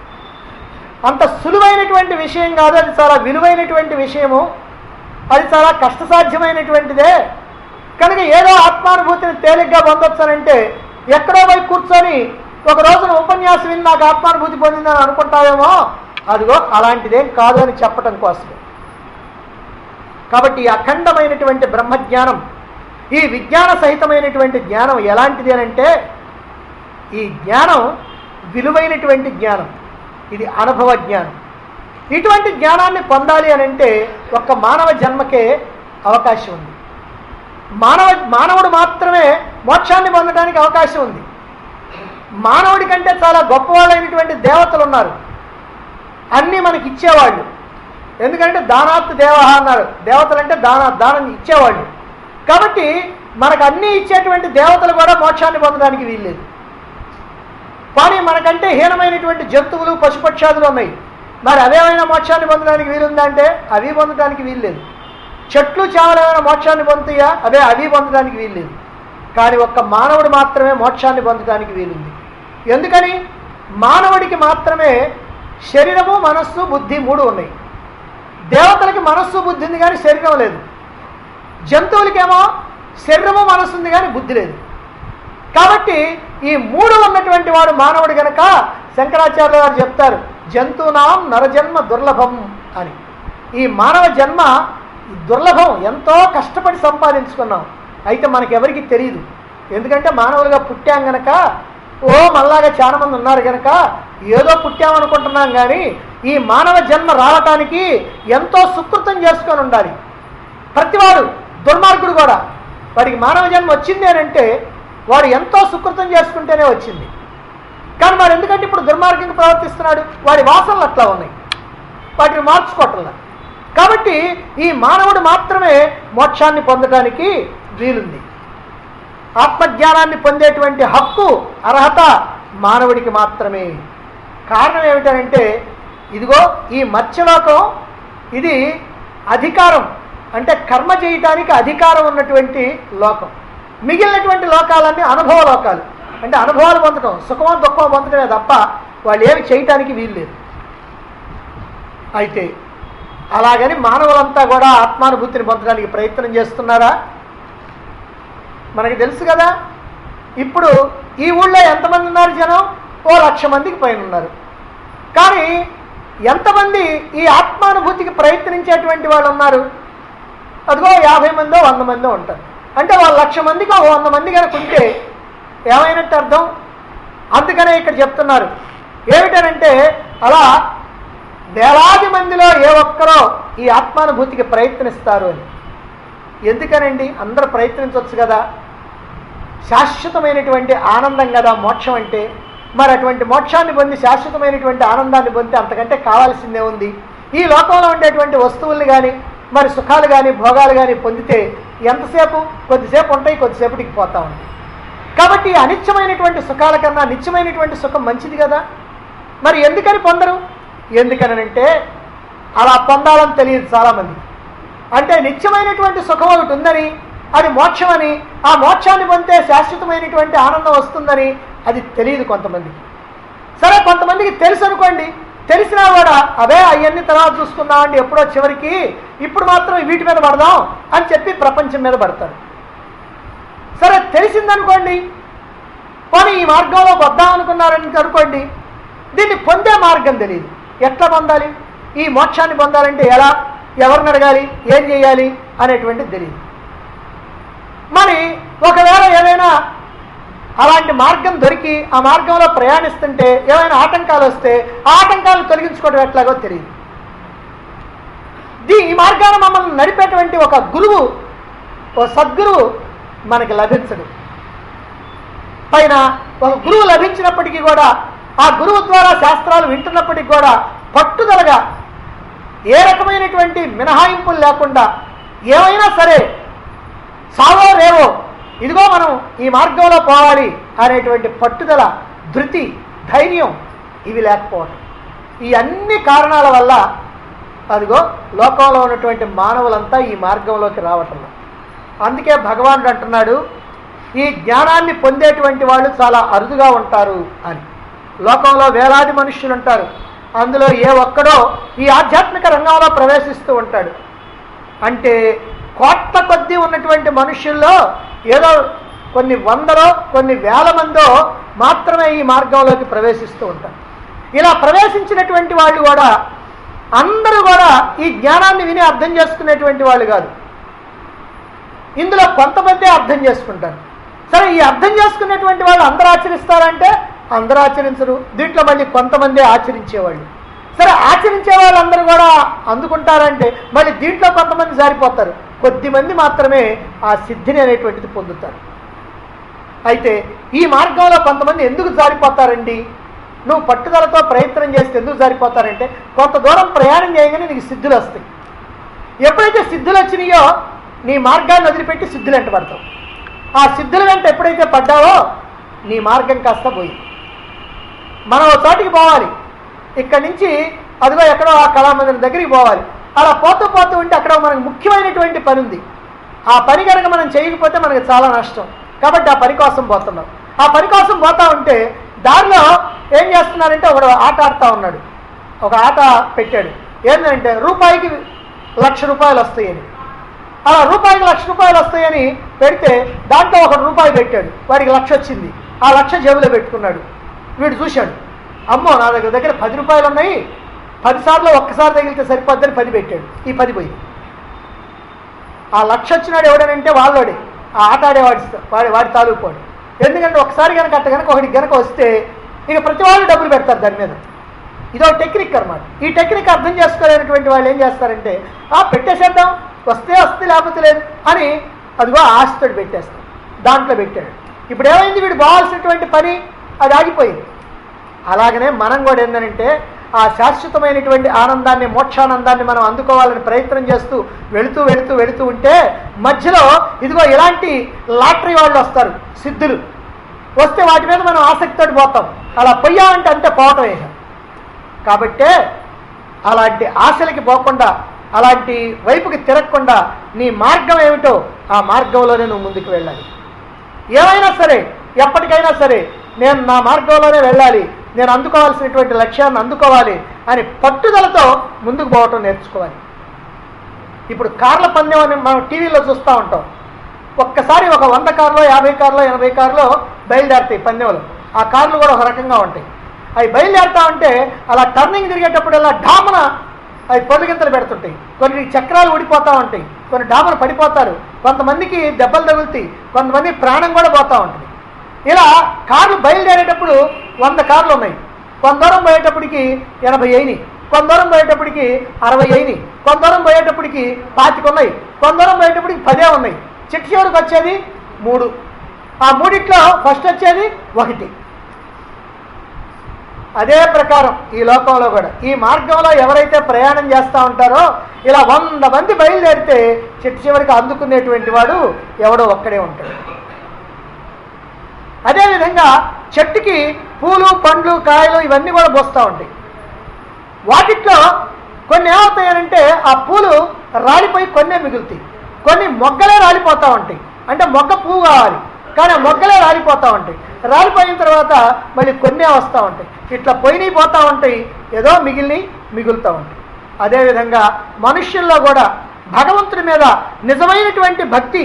అంత సులువైనటువంటి విషయం కాదు అది చాలా విలువైనటువంటి విషయము అది చాలా కష్టసాధ్యమైనటువంటిదే కనుక ఏదో ఆత్మానుభూతిని తేలిగ్గా పొందొచ్చానంటే ఎక్కడో పోయి కూర్చొని ఒక రోజున ఉపన్యాసం విని నాకు ఆత్మానుభూతి పొందిందని అనుకుంటావేమో అదిగో అలాంటిదేం కాదు అని చెప్పటం కోసమే కాబట్టి ఈ అఖండమైనటువంటి బ్రహ్మజ్ఞానం ఈ విజ్ఞాన సహితమైనటువంటి జ్ఞానం ఎలాంటిది అని అంటే ఈ జ్ఞానం విలువైనటువంటి జ్ఞానం ఇది అనుభవ జ్ఞానం ఇటువంటి జ్ఞానాన్ని పొందాలి అని అంటే ఒక్క మానవ జన్మకే అవకాశం ఉంది మానవ మానవుడు మాత్రమే మోక్షాన్ని పొందడానికి అవకాశం ఉంది మానవుడి కంటే చాలా గొప్పవాళ్ళైనటువంటి దేవతలు ఉన్నారు అన్నీ మనకి ఇచ్చేవాళ్ళు ఎందుకంటే దానాత్ దేవ అన్నారు దేవతలు అంటే దానా దానం ఇచ్చేవాళ్ళు కాబట్టి మనకు అన్నీ ఇచ్చేటువంటి దేవతలు కూడా మోక్షాన్ని పొందడానికి వీల్లేదు కానీ మనకంటే హీనమైనటువంటి జంతువులు పశుపక్షాదులు ఉన్నాయి మరి అవేమైనా మోక్షాన్ని పొందడానికి వీలుందా అంటే అవి పొందడానికి వీల్లేదు చెట్లు చేమలు ఏమైనా మోక్షాన్ని పొందుతాయా అదే అవి పొందడానికి వీల్లేదు కానీ ఒక్క మానవుడు మాత్రమే మోక్షాన్ని పొందడానికి వీలుంది ఎందుకని మానవుడికి మాత్రమే శరీరము మనస్సు బుద్ధి మూడు ఉన్నాయి దేవతలకి మనస్సు బుద్ధి ఉంది కానీ శరీరం లేదు జంతువులకేమో శరీరము మనస్సు ఉంది కానీ బుద్ధి లేదు కాబట్టి ఈ మూడు ఉన్నటువంటి వాడు మానవుడు గనక శంకరాచార్య గారు చెప్తారు జంతువునాం నరజన్మ దుర్లభం అని ఈ మానవ జన్మ దుర్లభం ఎంతో కష్టపడి సంపాదించుకున్నాం అయితే మనకెవరికి తెలియదు ఎందుకంటే మానవులుగా పుట్టాం గనక ఓ మళ్ళాగా చాలా మంది ఉన్నారు గనక ఏదో పుట్టామనుకుంటున్నాం కానీ ఈ మానవ జన్మ రావటానికి ఎంతో సుకృతం చేసుకొని ఉండాలి ప్రతివాడు దుర్మార్గుడు కూడా వాడికి మానవ జన్మ వచ్చింది అని అంటే వాడు ఎంతో సుకృతం చేసుకుంటేనే వచ్చింది కానీ మరి ఎందుకంటే ఇప్పుడు దుర్మార్గంగా ప్రవర్తిస్తున్నాడు వాడి వాసనలు అట్లా ఉన్నాయి వాటిని మార్చుకోవట్లా కాబట్టి ఈ మానవుడు మాత్రమే మోక్షాన్ని పొందడానికి వీలుంది ఆత్మజ్ఞానాన్ని పొందేటువంటి హక్కు అర్హత మానవుడికి మాత్రమే కారణం ఏమిటంటే ఇదిగో ఈ మత్స్యలోకం ఇది అధికారం అంటే కర్మ చేయటానికి అధికారం ఉన్నటువంటి లోకం మిగిలినటువంటి లోకాలన్నీ అనుభవ లోకాలు అంటే అనుభవాలు పొందటం సుఖమో దుఃఖమో పొందటమే తప్ప వాళ్ళు ఏమి చేయటానికి వీల్లేదు అయితే అలాగని మానవులంతా కూడా ఆత్మానుభూతిని పొందడానికి ప్రయత్నం చేస్తున్నారా మనకి తెలుసు కదా ఇప్పుడు ఈ ఊళ్ళో ఎంతమంది ఉన్నారు జనం ఓ లక్ష మందికి పైన ఉన్నారు కానీ ఎంతమంది ఈ ఆత్మానుభూతికి ప్రయత్నించేటువంటి వాళ్ళు ఉన్నారు అదిగో యాభై మందో వంద మందో ఉంటారు అంటే వాళ్ళు లక్ష మందికి ఓ వంద మంది కనుక ఉంటే ఏమైనట్టు అర్థం అందుకనే ఇక్కడ చెప్తున్నారు ఏమిటనంటే అలా వేలాది మందిలో ఏ ఒక్కరో ఈ ఆత్మానుభూతికి ప్రయత్నిస్తారు అని ఎందుకనండి అందరూ ప్రయత్నించవచ్చు కదా శాశ్వతమైనటువంటి ఆనందం కదా మోక్షం అంటే మరి అటువంటి మోక్షాన్ని పొంది శాశ్వతమైనటువంటి ఆనందాన్ని పొందితే అంతకంటే కావాల్సిందే ఉంది ఈ లోకంలో ఉండేటువంటి వస్తువుల్ని కానీ మరి సుఖాలు కానీ భోగాలు కానీ పొందితే ఎంతసేపు కొద్దిసేపు ఉంటాయి కొద్దిసేపటికి పోతా ఉంటాయి కాబట్టి ఈ అనిత్యమైనటువంటి సుఖాల కన్నా నిత్యమైనటువంటి సుఖం మంచిది కదా మరి ఎందుకని పొందరు ఎందుకనంటే అలా పొందాలని తెలియదు చాలామంది అంటే నిత్యమైనటువంటి సుఖం ఒకటి ఉందని అది మోక్షం అని ఆ మోక్షాన్ని పొందితే శాశ్వతమైనటువంటి ఆనందం వస్తుందని అది తెలియదు కొంతమందికి సరే కొంతమందికి తెలుసు అనుకోండి తెలిసినా కూడా అవే అవన్నీ తర్వాత చూసుకుందాం అండి ఎప్పుడో చివరికి ఇప్పుడు మాత్రం వీటి మీద పడదాం అని చెప్పి ప్రపంచం మీద పడతారు సరే తెలిసిందనుకోండి పోనీ ఈ మార్గంలో వద్దాం అనుకున్నారని అనుకోండి దీన్ని పొందే మార్గం తెలియదు ఎట్లా పొందాలి ఈ మోక్షాన్ని పొందాలంటే ఎలా ఎవరిని అడగాలి ఏం చేయాలి అనేటువంటిది తెలియదు మరి ఒకవేళ ఏదైనా అలాంటి మార్గం దొరికి ఆ మార్గంలో ప్రయాణిస్తుంటే ఏమైనా ఆటంకాలు వస్తే ఆ ఆటంకాలు తొలగించుకోవడం ఎట్లాగో తెలియదు దీ ఈ మార్గాన మమ్మల్ని నడిపేటువంటి ఒక గురువు ఓ సద్గురువు మనకి లభించడు పైన ఒక గురువు లభించినప్పటికీ కూడా ఆ గురువు ద్వారా శాస్త్రాలు వింటున్నప్పటికీ కూడా పట్టుదలగా ఏ రకమైనటువంటి మినహాయింపులు లేకుండా ఏమైనా సరే సావో రేవో ఇదిగో మనం ఈ మార్గంలో పోవాలి అనేటువంటి పట్టుదల ధృతి ధైర్యం ఇవి లేకపోవటం ఈ అన్ని కారణాల వల్ల అదిగో లోకంలో ఉన్నటువంటి మానవులంతా ఈ మార్గంలోకి రావటం అందుకే భగవానుడు అంటున్నాడు ఈ జ్ఞానాన్ని పొందేటువంటి వాళ్ళు చాలా అరుదుగా ఉంటారు అని లోకంలో వేలాది మనుష్యులు ఉంటారు అందులో ఏ ఒక్కడో ఈ ఆధ్యాత్మిక రంగంలో ప్రవేశిస్తూ ఉంటాడు అంటే కోట్ల కొద్దీ ఉన్నటువంటి మనుష్యుల్లో ఏదో కొన్ని వందలో కొన్ని వేల మందో మాత్రమే ఈ మార్గంలోకి ప్రవేశిస్తూ ఉంటారు ఇలా ప్రవేశించినటువంటి వాళ్ళు కూడా అందరూ కూడా ఈ జ్ఞానాన్ని విని అర్థం చేసుకునేటువంటి వాళ్ళు కాదు ఇందులో కొంతమందే అర్థం చేసుకుంటారు సరే ఈ అర్థం చేసుకునేటువంటి వాళ్ళు అందరూ ఆచరిస్తారంటే అందరూ ఆచరించరు దీంట్లో మళ్ళీ కొంతమందే ఆచరించేవాళ్ళు సరే ఆచరించే వాళ్ళందరూ కూడా అందుకుంటారంటే మళ్ళీ దీంట్లో కొంతమంది జారిపోతారు కొద్ది మంది మాత్రమే ఆ సిద్ధిని అనేటువంటిది పొందుతారు అయితే ఈ మార్గంలో కొంతమంది ఎందుకు జారిపోతారండి నువ్వు పట్టుదలతో ప్రయత్నం చేస్తే ఎందుకు జారిపోతారంటే కొంత దూరం ప్రయాణం చేయగానే నీకు సిద్ధులు వస్తాయి ఎప్పుడైతే సిద్ధులు వచ్చినాయో నీ మార్గాన్ని వదిలిపెట్టి సిద్ధులు వెంట పడతావు ఆ సిద్ధుల వెంట ఎప్పుడైతే పడ్డావో నీ మార్గం కాస్త పోయింది మనం ఒక చోటికి పోవాలి ఇక్కడి నుంచి అదిగో ఎక్కడో ఆ కళామందిరం దగ్గరికి పోవాలి అలా పోతూ పోతూ ఉంటే అక్కడ మనకు ముఖ్యమైనటువంటి పని ఉంది ఆ పని కనుక మనం చేయకపోతే మనకి చాలా నష్టం కాబట్టి ఆ పని కోసం పోతున్నాం ఆ పని కోసం పోతా ఉంటే దారిలో ఏం చేస్తున్నారంటే ఒకడు ఆట ఆడుతూ ఉన్నాడు ఒక ఆట పెట్టాడు ఏంటంటే రూపాయికి లక్ష రూపాయలు వస్తాయని అలా రూపాయికి లక్ష రూపాయలు వస్తాయని పెడితే దాంట్లో ఒక రూపాయి పెట్టాడు వాడికి లక్ష వచ్చింది ఆ లక్ష జేబులో పెట్టుకున్నాడు వీడు చూశాడు అమ్మో నా దగ్గర దగ్గర పది రూపాయలు ఉన్నాయి పదిసార్లు ఒక్కసారి తగిలితే సరిపోద్దని పది పెట్టాడు ఈ పది పోయింది ఆ లక్ష వచ్చినాడు ఎవడనంటే వాళ్ళోడే ఆ ఆట ఆడేవాడి వాడి వాడి తాలూకోడు ఎందుకంటే ఒకసారి కనుక అట్ట కనుక ఒకటి కనుక వస్తే ఇక ప్రతి వాళ్ళు డబ్బులు పెడతారు దాని మీద ఇదో టెక్నిక్ అనమాట ఈ టెక్నిక్ అర్థం చేసుకోలేనటువంటి వాళ్ళు ఏం చేస్తారంటే ఆ పెట్టేసేద్దాం వస్తే వస్తే లేకపోతే లేదు అని అదిగో ఆశతోటి పెట్టేస్తాం దాంట్లో పెట్టాడు ఇప్పుడు ఏమైంది వీడు పోవాల్సినటువంటి పని అది ఆగిపోయింది అలాగనే మనం కూడా ఏంటంటే ఆ శాశ్వతమైనటువంటి ఆనందాన్ని మోక్షానందాన్ని మనం అందుకోవాలని ప్రయత్నం చేస్తూ వెళుతూ వెళుతూ వెళుతూ ఉంటే మధ్యలో ఇదిగో ఇలాంటి లాటరీ వాళ్ళు వస్తారు సిద్ధులు వస్తే వాటి మీద మనం ఆసక్తితో పోతాం అలా పొయ్యామంటే అంతే పోవటం ఇక కాబట్టే అలాంటి ఆశలకి పోకుండా అలాంటి వైపుకి తిరగకుండా నీ మార్గం ఏమిటో ఆ మార్గంలోనే నువ్వు ముందుకు వెళ్ళాలి ఏమైనా సరే ఎప్పటికైనా సరే నేను నా మార్గంలోనే వెళ్ళాలి నేను అందుకోవాల్సినటువంటి లక్ష్యాన్ని అందుకోవాలి అని పట్టుదలతో ముందుకు పోవటం నేర్చుకోవాలి ఇప్పుడు కార్ల పందెం అని మనం టీవీలో చూస్తూ ఉంటాం ఒక్కసారి ఒక వంద కార్లో యాభై కార్లో ఎనభై కార్లో బయలుదేరుతాయి పందెంలు ఆ కార్లు కూడా ఒక రకంగా ఉంటాయి అవి బయలుదేరుతా ఉంటే అలా టర్నింగ్ తిరిగేటప్పుడల్లా డామన అవి పొలిగింతలు పెడుతుంటాయి కొన్ని చక్రాలు ఊడిపోతూ ఉంటాయి కొన్ని డామలు పడిపోతారు కొంతమందికి దెబ్బలు తగులుతాయి కొంతమంది ప్రాణం కూడా పోతూ ఉంటుంది ఇలా కార్లు బయలుదేరేటప్పుడు వంద కార్లు ఉన్నాయి కొంత దూరం పోయేటప్పటికి ఎనభై అయినాయి కొంత దూరం పోయేటప్పటికి అరవై అయినాయి కొంత దూరం పోయేటప్పటికి పాతిక ఉన్నాయి కొంత దూరం పోయేటప్పటికి పదే ఉన్నాయి చిట్ట చివరికి వచ్చేది మూడు ఆ మూడిట్లో ఫస్ట్ వచ్చేది ఒకటి అదే ప్రకారం ఈ లోకంలో కూడా ఈ మార్గంలో ఎవరైతే ప్రయాణం చేస్తూ ఉంటారో ఇలా వంద మంది బయలుదేరితే చిట్ట చివరికి అందుకునేటువంటి వాడు ఎవడో ఒక్కడే ఉంటాడు అదేవిధంగా చెట్టుకి పూలు పండ్లు కాయలు ఇవన్నీ కూడా పోస్తూ ఉంటాయి వాటిట్లో కొన్ని ఏమవుతాయనంటే ఆ పూలు రాలిపోయి కొన్నే మిగులుతాయి కొన్ని మొగ్గలే రాలిపోతూ ఉంటాయి అంటే మొగ్గ పువ్వు కావాలి కానీ ఆ మొగ్గలే రాలిపోతూ ఉంటాయి రాలిపోయిన తర్వాత మళ్ళీ కొన్నే వస్తూ ఉంటాయి ఇట్లా పోయినవి పోతూ ఉంటాయి ఏదో మిగిలినవి మిగులుతూ ఉంటాయి అదేవిధంగా మనుష్యుల్లో కూడా భగవంతుడి మీద నిజమైనటువంటి భక్తి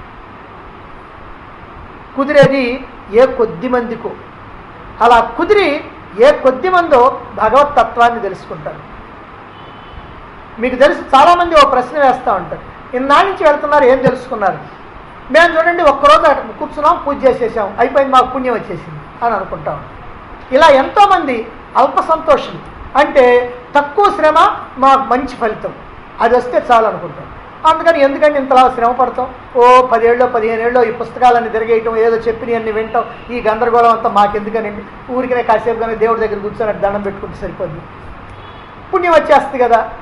కుదిరేది ఏ కొద్ది మందికో అలా కుదిరి ఏ కొద్ది మందో భగవత్ తత్వాన్ని తెలుసుకుంటారు మీకు తెలుసు చాలామంది ఓ ప్రశ్న వేస్తూ ఉంటారు ఇన్నాళ్ళ నుంచి వెళ్తున్నారు ఏం తెలుసుకున్నారు మేము చూడండి ఒక్కరోజు అక్కడ కూర్చున్నాం పూజ చేసేసాం అయిపోయింది మాకు పుణ్యం వచ్చేసింది అని అనుకుంటాం ఇలా ఎంతోమంది అల్ప సంతోషం అంటే తక్కువ శ్రమ మాకు మంచి ఫలితం అది వస్తే చాలు అనుకుంటాం అందుకని ఎందుకంటే ఇంతలా శ్రమ పడతాం ఓ పదేళ్ళో పదిహేను ఏళ్ళో ఈ పుస్తకాలన్నీ తిరిగేయటం ఏదో చెప్పిన అన్ని వింటాం ఈ గందరగోళం అంతా మాకెందుకనండి ఊరికనే కాసేపు కానీ దేవుడి దగ్గర కూర్చొని అటు దండం పెట్టుకుంటే సరిపోద్ది పుణ్యం వచ్చేస్తుంది కదా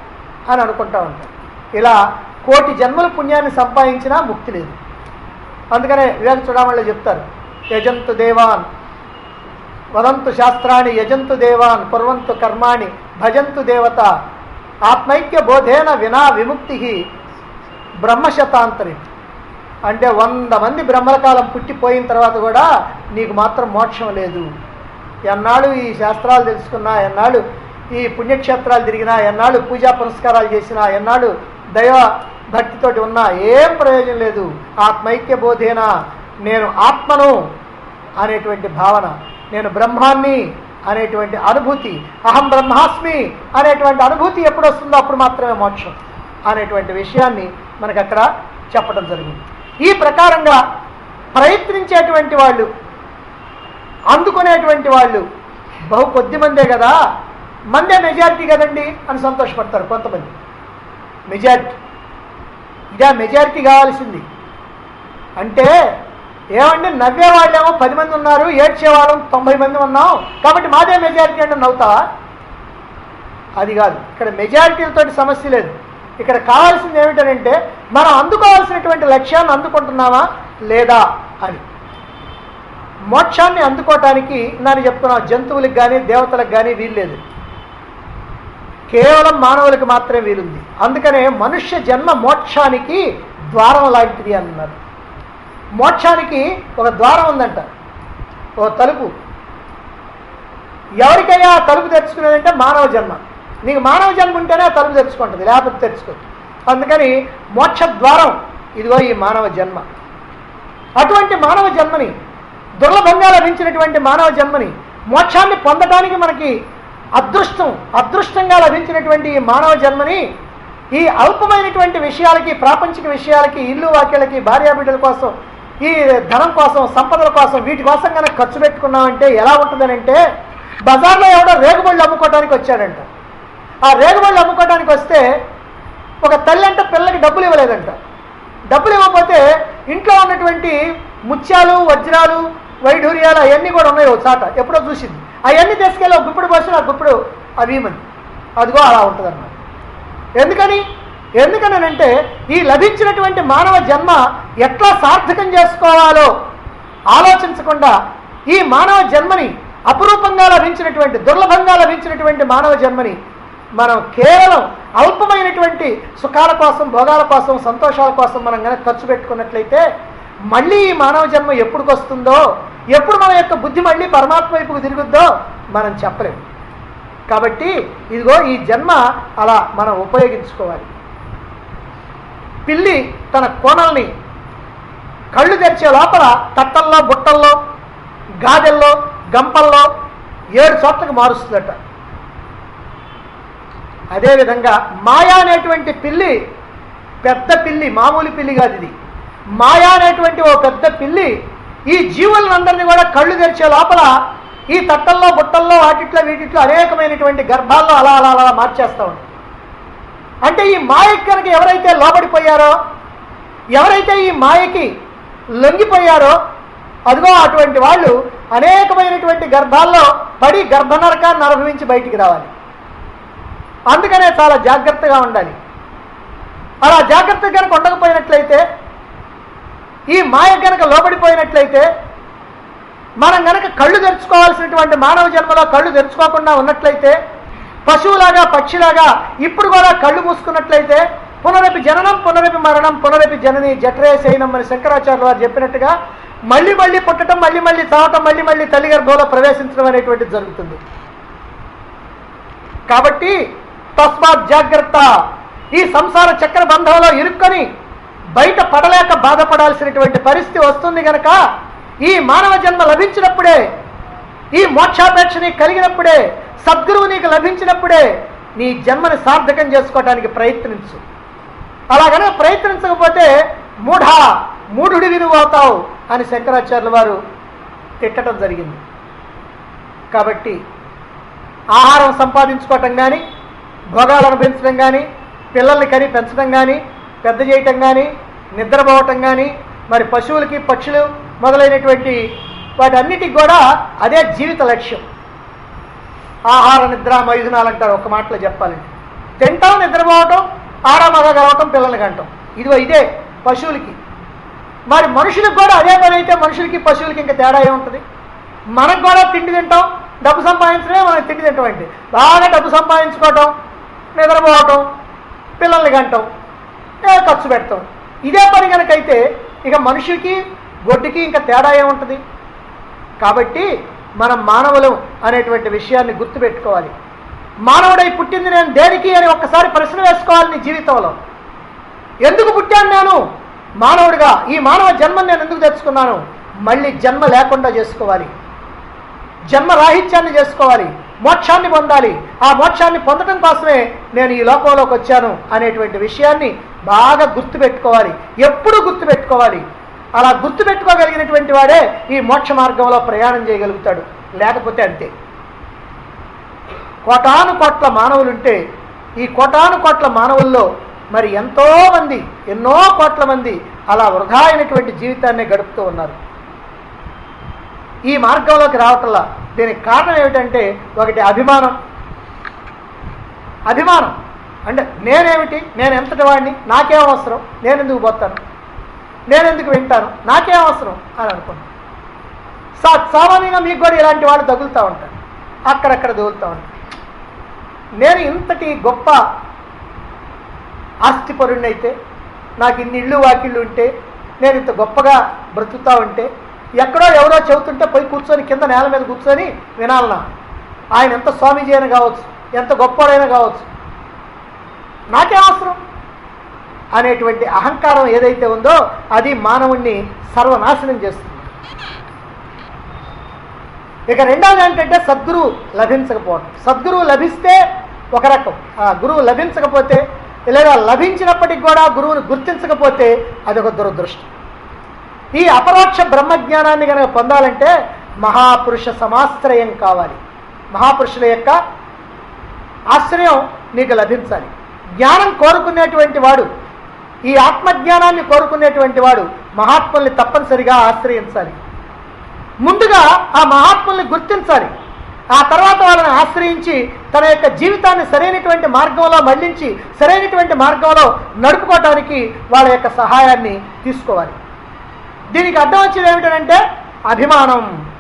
అని అనుకుంటా ఉంటారు ఇలా కోటి జన్మల పుణ్యాన్ని సంపాదించినా ముక్తి లేదు అందుకనే వివేక చూడమల్లో చెప్తారు యజంతు దేవాన్ వదంతు శాస్త్రాన్ని యజంతు దేవాన్ కుర్వంతు కర్మాణి భజంతు దేవత ఆత్మైక్య బోధేన వినా విముక్తి బ్రహ్మశతాంతరి అంటే వంద మంది బ్రహ్మల కాలం పుట్టిపోయిన తర్వాత కూడా నీకు మాత్రం మోక్షం లేదు ఎన్నాళ్ళు ఈ శాస్త్రాలు తెలుసుకున్నా ఎన్నాళ్ళు ఈ పుణ్యక్షేత్రాలు తిరిగినా ఎన్నాళ్ళు పూజా పురస్కారాలు చేసినా ఎన్నాళ్ళు దైవ భక్తితోటి ఉన్నా ఏం ప్రయోజనం లేదు ఆత్మైక్య బోధేనా నేను ఆత్మను అనేటువంటి భావన నేను బ్రహ్మాన్ని అనేటువంటి అనుభూతి అహం బ్రహ్మాస్మి అనేటువంటి అనుభూతి ఎప్పుడు వస్తుందో అప్పుడు మాత్రమే మోక్షం అనేటువంటి విషయాన్ని మనకు అక్కడ చెప్పడం జరిగింది ఈ ప్రకారంగా ప్రయత్నించేటువంటి వాళ్ళు అందుకునేటువంటి వాళ్ళు బహు కొద్ది మందే కదా మందే మెజారిటీ కదండి అని సంతోషపడతారు కొంతమంది మెజారిటీ ఇదే మెజారిటీ కావాల్సింది అంటే ఏమండి నవ్వే వాళ్ళేమో పది మంది ఉన్నారు ఏడ్చేవాళ్ళం తొంభై మంది ఉన్నాం కాబట్టి మాదే మెజారిటీ అంటే నవ్వుతావా అది కాదు ఇక్కడ మెజారిటీలతోటి సమస్య లేదు ఇక్కడ కావాల్సింది ఏమిటంటే మనం అందుకోవాల్సినటువంటి లక్ష్యాన్ని అందుకుంటున్నామా లేదా అని మోక్షాన్ని అందుకోవటానికి నేను చెప్తున్నా జంతువులకు కానీ దేవతలకు కానీ వీల్లేదు కేవలం మానవులకు మాత్రమే వీలుంది అందుకనే మనుష్య జన్మ మోక్షానికి ద్వారం లాంటిది అన్నారు మోక్షానికి ఒక ద్వారం ఉందంట ఓ తలుపు ఎవరికైనా ఆ తలుపు తెరుచుకునేదంటే మానవ జన్మ నీకు మానవ జన్మ ఉంటేనే ఆ తలుపు తెరుచుకుంటుంది లేకపోతే తెరుచుకోదు అందుకని మోక్ష ద్వారం ఇదిగో ఈ మానవ జన్మ అటువంటి మానవ జన్మని దుర్లభంగా లభించినటువంటి మానవ జన్మని మోక్షాన్ని పొందడానికి మనకి అదృష్టం అదృష్టంగా లభించినటువంటి ఈ మానవ జన్మని ఈ అల్పమైనటువంటి విషయాలకి ప్రాపంచిక విషయాలకి ఇల్లు వాక్యాలకి భార్యాబిడ్డల కోసం ఈ ధనం కోసం సంపదల కోసం వీటి కోసం కనుక ఖర్చు పెట్టుకున్నామంటే ఎలా ఉంటుందని అంటే బజార్లో ఎవడో రేగుబళ్ళు అమ్ముకోవడానికి వచ్చాడంట ఆ రేగుబళ్ళు అమ్ముకోవడానికి వస్తే ఒక తల్లి అంటే పిల్లకి డబ్బులు ఇవ్వలేదంట డబ్బులు ఇవ్వకపోతే ఇంట్లో ఉన్నటువంటి ముత్యాలు వజ్రాలు వైఢూర్యాలు అవన్నీ కూడా ఉన్నాయి ఒక చాట ఎప్పుడో చూసింది అవన్నీ తీసుకెళ్ళి ఒక గుప్పుడు పోసి ఆ గుప్పుడు అవి మంది అదిగో అలా ఉంటుంది అన్నమాట ఎందుకని ఎందుకనంటే ఈ లభించినటువంటి మానవ జన్మ ఎట్లా సార్థకం చేసుకోవాలో ఆలోచించకుండా ఈ మానవ జన్మని అపురూపంగా లభించినటువంటి దుర్లభంగా లభించినటువంటి మానవ జన్మని మనం కేవలం అల్పమైనటువంటి సుఖాల కోసం భోగాల కోసం సంతోషాల కోసం మనం కనుక ఖర్చు పెట్టుకున్నట్లయితే మళ్ళీ ఈ మానవ జన్మ ఎప్పుడు వస్తుందో ఎప్పుడు మన యొక్క బుద్ధి మళ్ళీ పరమాత్మ వైపుకు తిరుగుద్దో మనం చెప్పలేము కాబట్టి ఇదిగో ఈ జన్మ అలా మనం ఉపయోగించుకోవాలి పిల్లి తన కోణల్ని కళ్ళు తెరిచే లోపల తట్టల్లో బుట్టల్లో గాదెల్లో గంపల్లో ఏడు చోట్లకు మారుస్తుందట అదేవిధంగా మాయా అనేటువంటి పిల్లి పెద్ద పిల్లి మామూలు పిల్లి కాదు ఇది మాయా అనేటువంటి ఓ పెద్ద పిల్లి ఈ జీవులందరినీ కూడా కళ్ళు తెరిచే లోపల ఈ తట్టల్లో బుట్టల్లో వాటిట్లో వీటిట్లో అనేకమైనటువంటి గర్భాల్లో అలా అలా అలా మార్చేస్తూ ఉంది అంటే ఈ మాయకి కనుక ఎవరైతే లోబడిపోయారో ఎవరైతే ఈ మాయకి లొంగిపోయారో అదిగో అటువంటి వాళ్ళు అనేకమైనటువంటి గర్భాల్లో పడి గర్భనరకాన్ని అనుభవించి బయటికి రావాలి అందుకనే చాలా జాగ్రత్తగా ఉండాలి అలా జాగ్రత్త కనుక ఉండకపోయినట్లయితే ఈ మాయ కనుక లోబడిపోయినట్లయితే మనం గనక కళ్ళు తెరుచుకోవాల్సినటువంటి మానవ జన్మలో కళ్ళు తెరుచుకోకుండా ఉన్నట్లయితే పశువులాగా పక్షిలాగా ఇప్పుడు కూడా కళ్ళు మూసుకున్నట్లయితే పునరపి జననం పునరపి మరణం పునరపి జనని జఠరే శయనం అని శంకరాచార్య వారు చెప్పినట్టుగా మళ్ళీ మళ్ళీ పుట్టడం మళ్ళీ మళ్ళీ చావటం మళ్ళీ మళ్ళీ తల్లి గర్భంలో ప్రవేశించడం అనేటువంటిది జరుగుతుంది కాబట్టి తస్మాత్ జాగ్రత్త ఈ సంసార చక్ర బంధంలో ఇరుక్కొని బయట పడలేక బాధపడాల్సినటువంటి పరిస్థితి వస్తుంది గనక ఈ మానవ జన్మ లభించినప్పుడే ఈ మోక్షాపేక్ష నీకు కలిగినప్పుడే సద్గురువు నీకు లభించినప్పుడే నీ జన్మని సార్థకం చేసుకోవడానికి ప్రయత్నించు అలా కనుక ప్రయత్నించకపోతే మూఢ మూఢుడి వినువు అవుతావు అని శంకరాచార్యుల వారు తిట్టడం జరిగింది కాబట్టి ఆహారం సంపాదించుకోవటం కానీ భోగాలను పెంచడం కానీ పిల్లల్ని కని పెంచడం కానీ పెద్ద చేయటం కానీ నిద్రపోవటం కానీ మరి పశువులకి పక్షులు మొదలైనటువంటి వాటన్నిటికి కూడా అదే జీవిత లక్ష్యం ఆహార నిద్ర మైథునాలు అంటారు ఒక మాటలో చెప్పాలంటే తింటాం నిద్రపోవటం ఆరామగా కలవటం పిల్లల్ని కంటాం ఇదిగో ఇదే పశువులకి మరి మనుషులకు కూడా అదే పని అయితే మనుషులకి పశువులకి ఇంకా తేడా ఏముంటుంది మనకు కూడా తిండి తింటాం డబ్బు సంపాదించడమే మనకి తిండి తింటాం అంటే బాగా డబ్బు సంపాదించుకోవటం నిద్రపోవటం పిల్లల్ని కంటాం ఏ ఖర్చు పెడతాం ఇదే పని కనుకైతే ఇక మనిషికి గొడ్డుకి ఇంకా తేడా ఏముంటుంది కాబట్టి మనం మానవులం అనేటువంటి విషయాన్ని గుర్తుపెట్టుకోవాలి మానవుడై పుట్టింది నేను దేనికి అని ఒక్కసారి ప్రశ్న వేసుకోవాలి నీ జీవితంలో ఎందుకు పుట్టాను నేను మానవుడిగా ఈ మానవ జన్మను నేను ఎందుకు తెచ్చుకున్నాను మళ్ళీ జన్మ లేకుండా చేసుకోవాలి జన్మ రాహిత్యాన్ని చేసుకోవాలి మోక్షాన్ని పొందాలి ఆ మోక్షాన్ని పొందడం కోసమే నేను ఈ లోకంలోకి వచ్చాను అనేటువంటి విషయాన్ని బాగా గుర్తుపెట్టుకోవాలి ఎప్పుడు గుర్తుపెట్టుకోవాలి అలా గుర్తుపెట్టుకోగలిగినటువంటి వాడే ఈ మోక్ష మార్గంలో ప్రయాణం చేయగలుగుతాడు లేకపోతే అంతే కోటాను కోట్ల మానవులుంటే ఈ కోటాను కోట్ల మానవుల్లో మరి ఎంతో మంది ఎన్నో కోట్ల మంది అలా వృధా అయినటువంటి జీవితాన్ని గడుపుతూ ఉన్నారు ఈ మార్గంలోకి రావటంలా దీనికి కారణం ఏమిటంటే ఒకటి అభిమానం అభిమానం అంటే నేనేమిటి నేను ఎంతటి వాడిని నాకేం అవసరం నేను ఎందుకు పోతాను నేను ఎందుకు వింటాను నాకేం అవసరం అని అనుకున్నాను సా సామాన్యంగా మీకు కూడా ఇలాంటి వాళ్ళు తగులుతూ ఉంటారు అక్కడక్కడ తగులుతూ ఉంటారు నేను ఇంతటి గొప్ప ఆస్తిపరుణ్ణి అయితే నాకు ఇన్ని ఇళ్ళు వాకిళ్ళు ఉంటే నేను ఇంత గొప్పగా బ్రతుకుతా ఉంటే ఎక్కడో ఎవరో చెబుతుంటే పోయి కూర్చొని కింద నేల మీద కూర్చొని వినాలనా ఆయన ఎంత స్వామీజీ అయినా కావచ్చు ఎంత గొప్పవాడైనా కావచ్చు నాకే అవసరం అనేటువంటి అహంకారం ఏదైతే ఉందో అది మానవుణ్ణి సర్వనాశనం చేస్తుంది ఇక రెండవది ఏంటంటే సద్గురువు లభించకపోవడం సద్గురువు లభిస్తే ఒక రకం ఆ గురువు లభించకపోతే లేదా లభించినప్పటికి కూడా గురువుని గుర్తించకపోతే అదొక దురదృష్టం ఈ అపరోక్ష బ్రహ్మజ్ఞానాన్ని కనుక పొందాలంటే మహాపురుష సమాశ్రయం కావాలి మహాపురుషుల యొక్క ఆశ్రయం నీకు లభించాలి జ్ఞానం కోరుకునేటువంటి వాడు ఈ ఆత్మజ్ఞానాన్ని కోరుకునేటువంటి వాడు మహాత్ముల్ని తప్పనిసరిగా ఆశ్రయించాలి ముందుగా ఆ మహాత్ముల్ని గుర్తించాలి ఆ తర్వాత వాళ్ళని ఆశ్రయించి తన యొక్క జీవితాన్ని సరైనటువంటి మార్గంలో మళ్లించి సరైనటువంటి మార్గంలో నడుపుకోవటానికి వాళ్ళ యొక్క సహాయాన్ని తీసుకోవాలి దీనికి అర్థం వచ్చేది ఏమిటంటే అభిమానం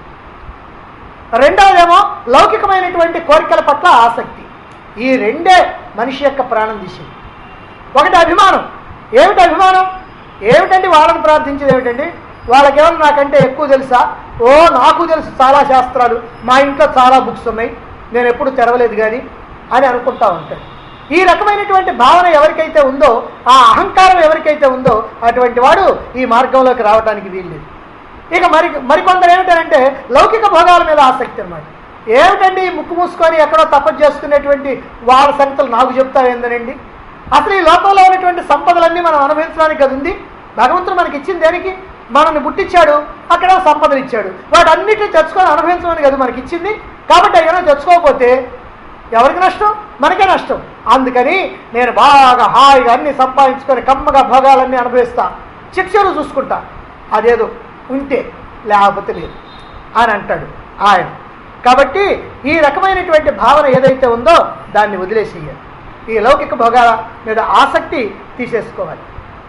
రెండవదేమో లౌకికమైనటువంటి కోరికల పట్ల ఆసక్తి ఈ రెండే మనిషి యొక్క ప్రాణం తీసింది ఒకటి అభిమానం ఏమిటి అభిమానం ఏమిటండి వాళ్ళని ప్రార్థించేది ఏమిటండి వాళ్ళకేమన్నా నాకంటే ఎక్కువ తెలుసా ఓ నాకు తెలుసు చాలా శాస్త్రాలు మా ఇంట్లో చాలా బుక్స్ ఉన్నాయి నేను ఎప్పుడు తెరవలేదు కానీ అని అనుకుంటా ఉంటాడు ఈ రకమైనటువంటి భావన ఎవరికైతే ఉందో ఆ అహంకారం ఎవరికైతే ఉందో అటువంటి వాడు ఈ మార్గంలోకి రావడానికి వీల్లేదు ఇక మరి మరికొందరు ఏమిటంటే లౌకిక భోగాల మీద ఆసక్తి అన్నమాట ఏమిటండి ఈ ముక్కు మూసుకొని ఎక్కడో తపస్సు చేసుకునేటువంటి వాళ్ళ సంగతులు నాకు చెప్తావేందనండి అసలు ఈ లోకంలో ఉన్నటువంటి సంపదలన్నీ మనం అనుభవించడానికి అది ఉంది భగవంతుడు మనకి ఇచ్చింది దేనికి మనల్ని పుట్టించాడు అక్కడ సంపదలు ఇచ్చాడు వాటన్నిటిని తెచ్చుకొని అనుభవించమని కదా మనకి ఇచ్చింది కాబట్టి ఏమైనా తెచ్చుకోకపోతే ఎవరికి నష్టం మనకే నష్టం అందుకని నేను బాగా హాయిగా అన్ని సంపాదించుకొని కమ్మగా భోగాలన్నీ అనుభవిస్తా శిక్షలు చూసుకుంటా అదేదో ఉంటే లేకపోతే లేదు అని అంటాడు ఆయన కాబట్టి ఈ రకమైనటువంటి భావన ఏదైతే ఉందో దాన్ని వదిలేసేయాలి ఈ లౌకిక భోగాల మీద ఆసక్తి తీసేసుకోవాలి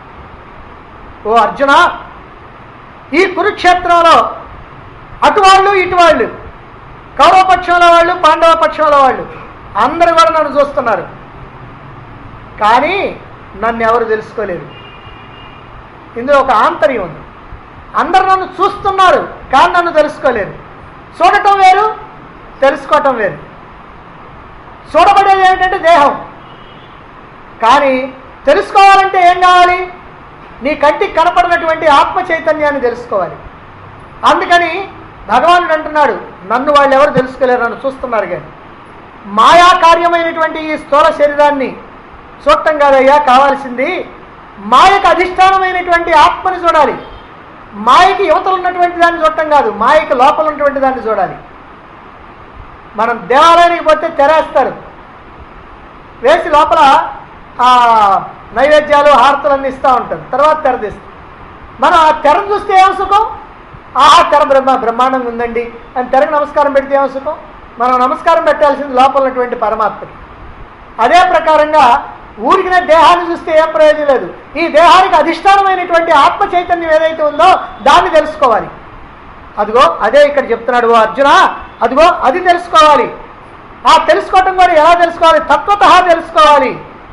ఓ అర్జున ఈ కురుక్షేత్రంలో అటు వాళ్ళు ఇటు వాళ్ళు కౌరవ పక్షంలో వాళ్ళు పాండవ పక్షంలో వాళ్ళు అందరూ కూడా నన్ను చూస్తున్నారు కానీ నన్ను ఎవరు తెలుసుకోలేరు ఇందులో ఒక ఆంతర్యం ఉంది అందరు నన్ను చూస్తున్నారు కానీ నన్ను తెలుసుకోలేరు చూడటం వేరు తెలుసుకోవటం వేరు చూడబడేది ఏమిటంటే దేహం కానీ తెలుసుకోవాలంటే ఏం కావాలి నీ కంటికి కనపడినటువంటి ఆత్మ చైతన్యాన్ని తెలుసుకోవాలి అందుకని భగవానుడు అంటున్నాడు నన్ను వాళ్ళు ఎవరు తెలుసుకోలేరు నన్ను చూస్తున్నారు కానీ మాయా కార్యమైనటువంటి ఈ స్థూల శరీరాన్ని చూడటం కాదయ్యా కావాల్సింది మాయకు అధిష్టానమైనటువంటి ఆత్మని చూడాలి మాయకి యువతలు ఉన్నటువంటి దాన్ని చూడటం కాదు మాయకి లోపల ఉన్నటువంటి దాన్ని చూడాలి మనం దేవాలయానికి పోతే తెరేస్తారు వేసి లోపల ఆ నైవేద్యాలు హారతులన్నీ ఇస్తూ ఉంటారు తర్వాత తెరదీస్తారు మనం ఆ తెరను చూస్తే ఏం సుఖం ఆ తెర బ్రహ్మ బ్రహ్మాండంగా ఉందండి అని తెరకు నమస్కారం పెడితే ఏం సుఖం మనం నమస్కారం పెట్టాల్సింది లోపల ఉన్నటువంటి పరమాత్మకి అదే ప్రకారంగా ఊరికిన దేహాన్ని చూస్తే ఏం ప్రయోజనం లేదు ఈ దేహానికి అధిష్టానమైనటువంటి ఆత్మ చైతన్యం ఏదైతే ఉందో దాన్ని తెలుసుకోవాలి అదిగో అదే ఇక్కడ చెప్తున్నాడు ఓ అర్జున అదిగో అది తెలుసుకోవాలి ఆ తెలుసుకోవటం కూడా ఎలా తెలుసుకోవాలి తత్వత తెలుసుకోవాలి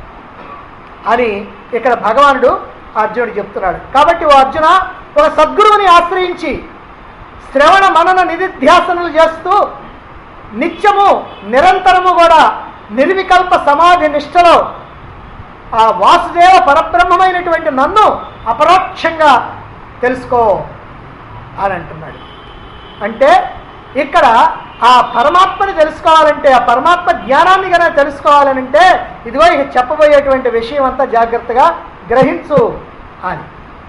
అని ఇక్కడ భగవానుడు అర్జునుడు చెప్తున్నాడు కాబట్టి ఓ అర్జున ఒక సద్గురువుని ఆశ్రయించి శ్రవణ మనన నిధిధ్యాసనలు చేస్తూ నిత్యము నిరంతరము కూడా నిర్వికల్ప సమాధి నిష్టలో ఆ వాసుదేవ పరబ్రహ్మమైనటువంటి నన్ను అపరోక్షంగా తెలుసుకో అని అంటున్నాడు అంటే ఇక్కడ ఆ పరమాత్మని తెలుసుకోవాలంటే ఆ పరమాత్మ జ్ఞానాన్ని కనుక తెలుసుకోవాలనంటే ఇదిగో ఇక చెప్పబోయేటువంటి విషయం అంతా జాగ్రత్తగా గ్రహించు అని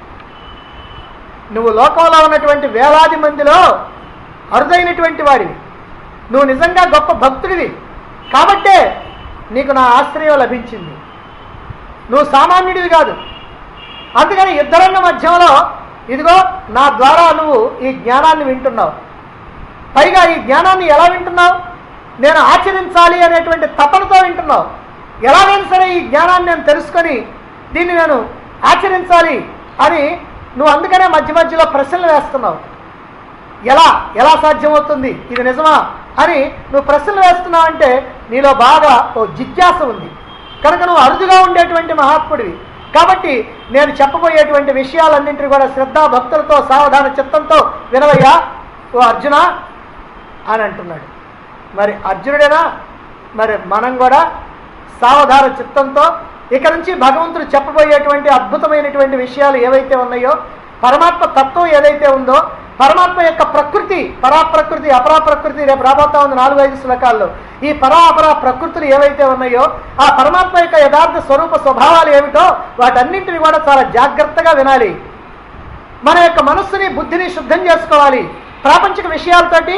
నువ్వు లోకంలో ఉన్నటువంటి వేలాది మందిలో అరుదైనటువంటి వాడివి నువ్వు నిజంగా గొప్ప భక్తుడివి కాబట్టే నీకు నా ఆశ్రయం లభించింది నువ్వు సామాన్యుడివి కాదు అందుకని ఇద్దరన్న మధ్యంలో ఇదిగో నా ద్వారా నువ్వు ఈ జ్ఞానాన్ని వింటున్నావు పైగా ఈ జ్ఞానాన్ని ఎలా వింటున్నావు నేను ఆచరించాలి అనేటువంటి తపనతో వింటున్నావు ఎలాగైనా సరే ఈ జ్ఞానాన్ని నేను తెలుసుకొని దీన్ని నేను ఆచరించాలి అని నువ్వు అందుకనే మధ్య మధ్యలో ప్రశ్నలు వేస్తున్నావు ఎలా ఎలా సాధ్యమవుతుంది ఇది నిజమా అని నువ్వు ప్రశ్నలు వేస్తున్నావు అంటే నీలో బాగా ఓ జిజ్ఞాస ఉంది కనుక నువ్వు అరుదుగా ఉండేటువంటి మహాత్ముడివి కాబట్టి నేను చెప్పబోయేటువంటి విషయాలన్నింటినీ కూడా శ్రద్ధా భక్తులతో సావధాన చిత్తంతో వినవయ్యా ఓ అర్జున అని అంటున్నాడు మరి అర్జునుడేనా మరి మనం కూడా సావధాన చిత్తంతో ఇక నుంచి భగవంతుడు చెప్పబోయేటువంటి అద్భుతమైనటువంటి విషయాలు ఏవైతే ఉన్నాయో పరమాత్మ తత్వం ఏదైతే ఉందో పరమాత్మ యొక్క ప్రకృతి పరాప్రకృతి అపరాప్రకృతి రేపు రాబోతా ఉంది నాలుగు ఐదు శ్లోకాల్లో ఈ పరా అపరా ప్రకృతులు ఏవైతే ఉన్నాయో ఆ పరమాత్మ యొక్క యథార్థ స్వరూప స్వభావాలు ఏమిటో వాటన్నింటిని కూడా చాలా జాగ్రత్తగా వినాలి మన యొక్క మనస్సుని బుద్ధిని శుద్ధం చేసుకోవాలి ప్రాపంచిక విషయాలతోటి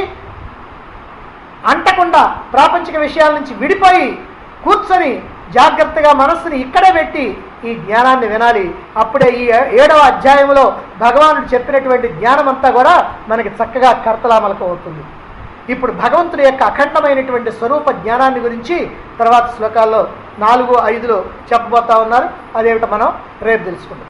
అంటకుండా ప్రాపంచిక విషయాల నుంచి విడిపోయి కూర్చొని జాగ్రత్తగా మనస్సుని ఇక్కడే పెట్టి ఈ జ్ఞానాన్ని వినాలి అప్పుడే ఈ ఏ- ఏడవ అధ్యాయంలో భగవానుడు చెప్పినటువంటి జ్ఞానం అంతా కూడా మనకి చక్కగా కర్తలామలకు అవుతుంది ఇప్పుడు భగవంతుడి యొక్క అఖండమైనటువంటి స్వరూప జ్ఞానాన్ని గురించి తర్వాత శ్లోకాల్లో నాలుగు ఐదులో చెప్పబోతా ఉన్నారు అదేమిటో మనం రేపు తెలుసుకుందాం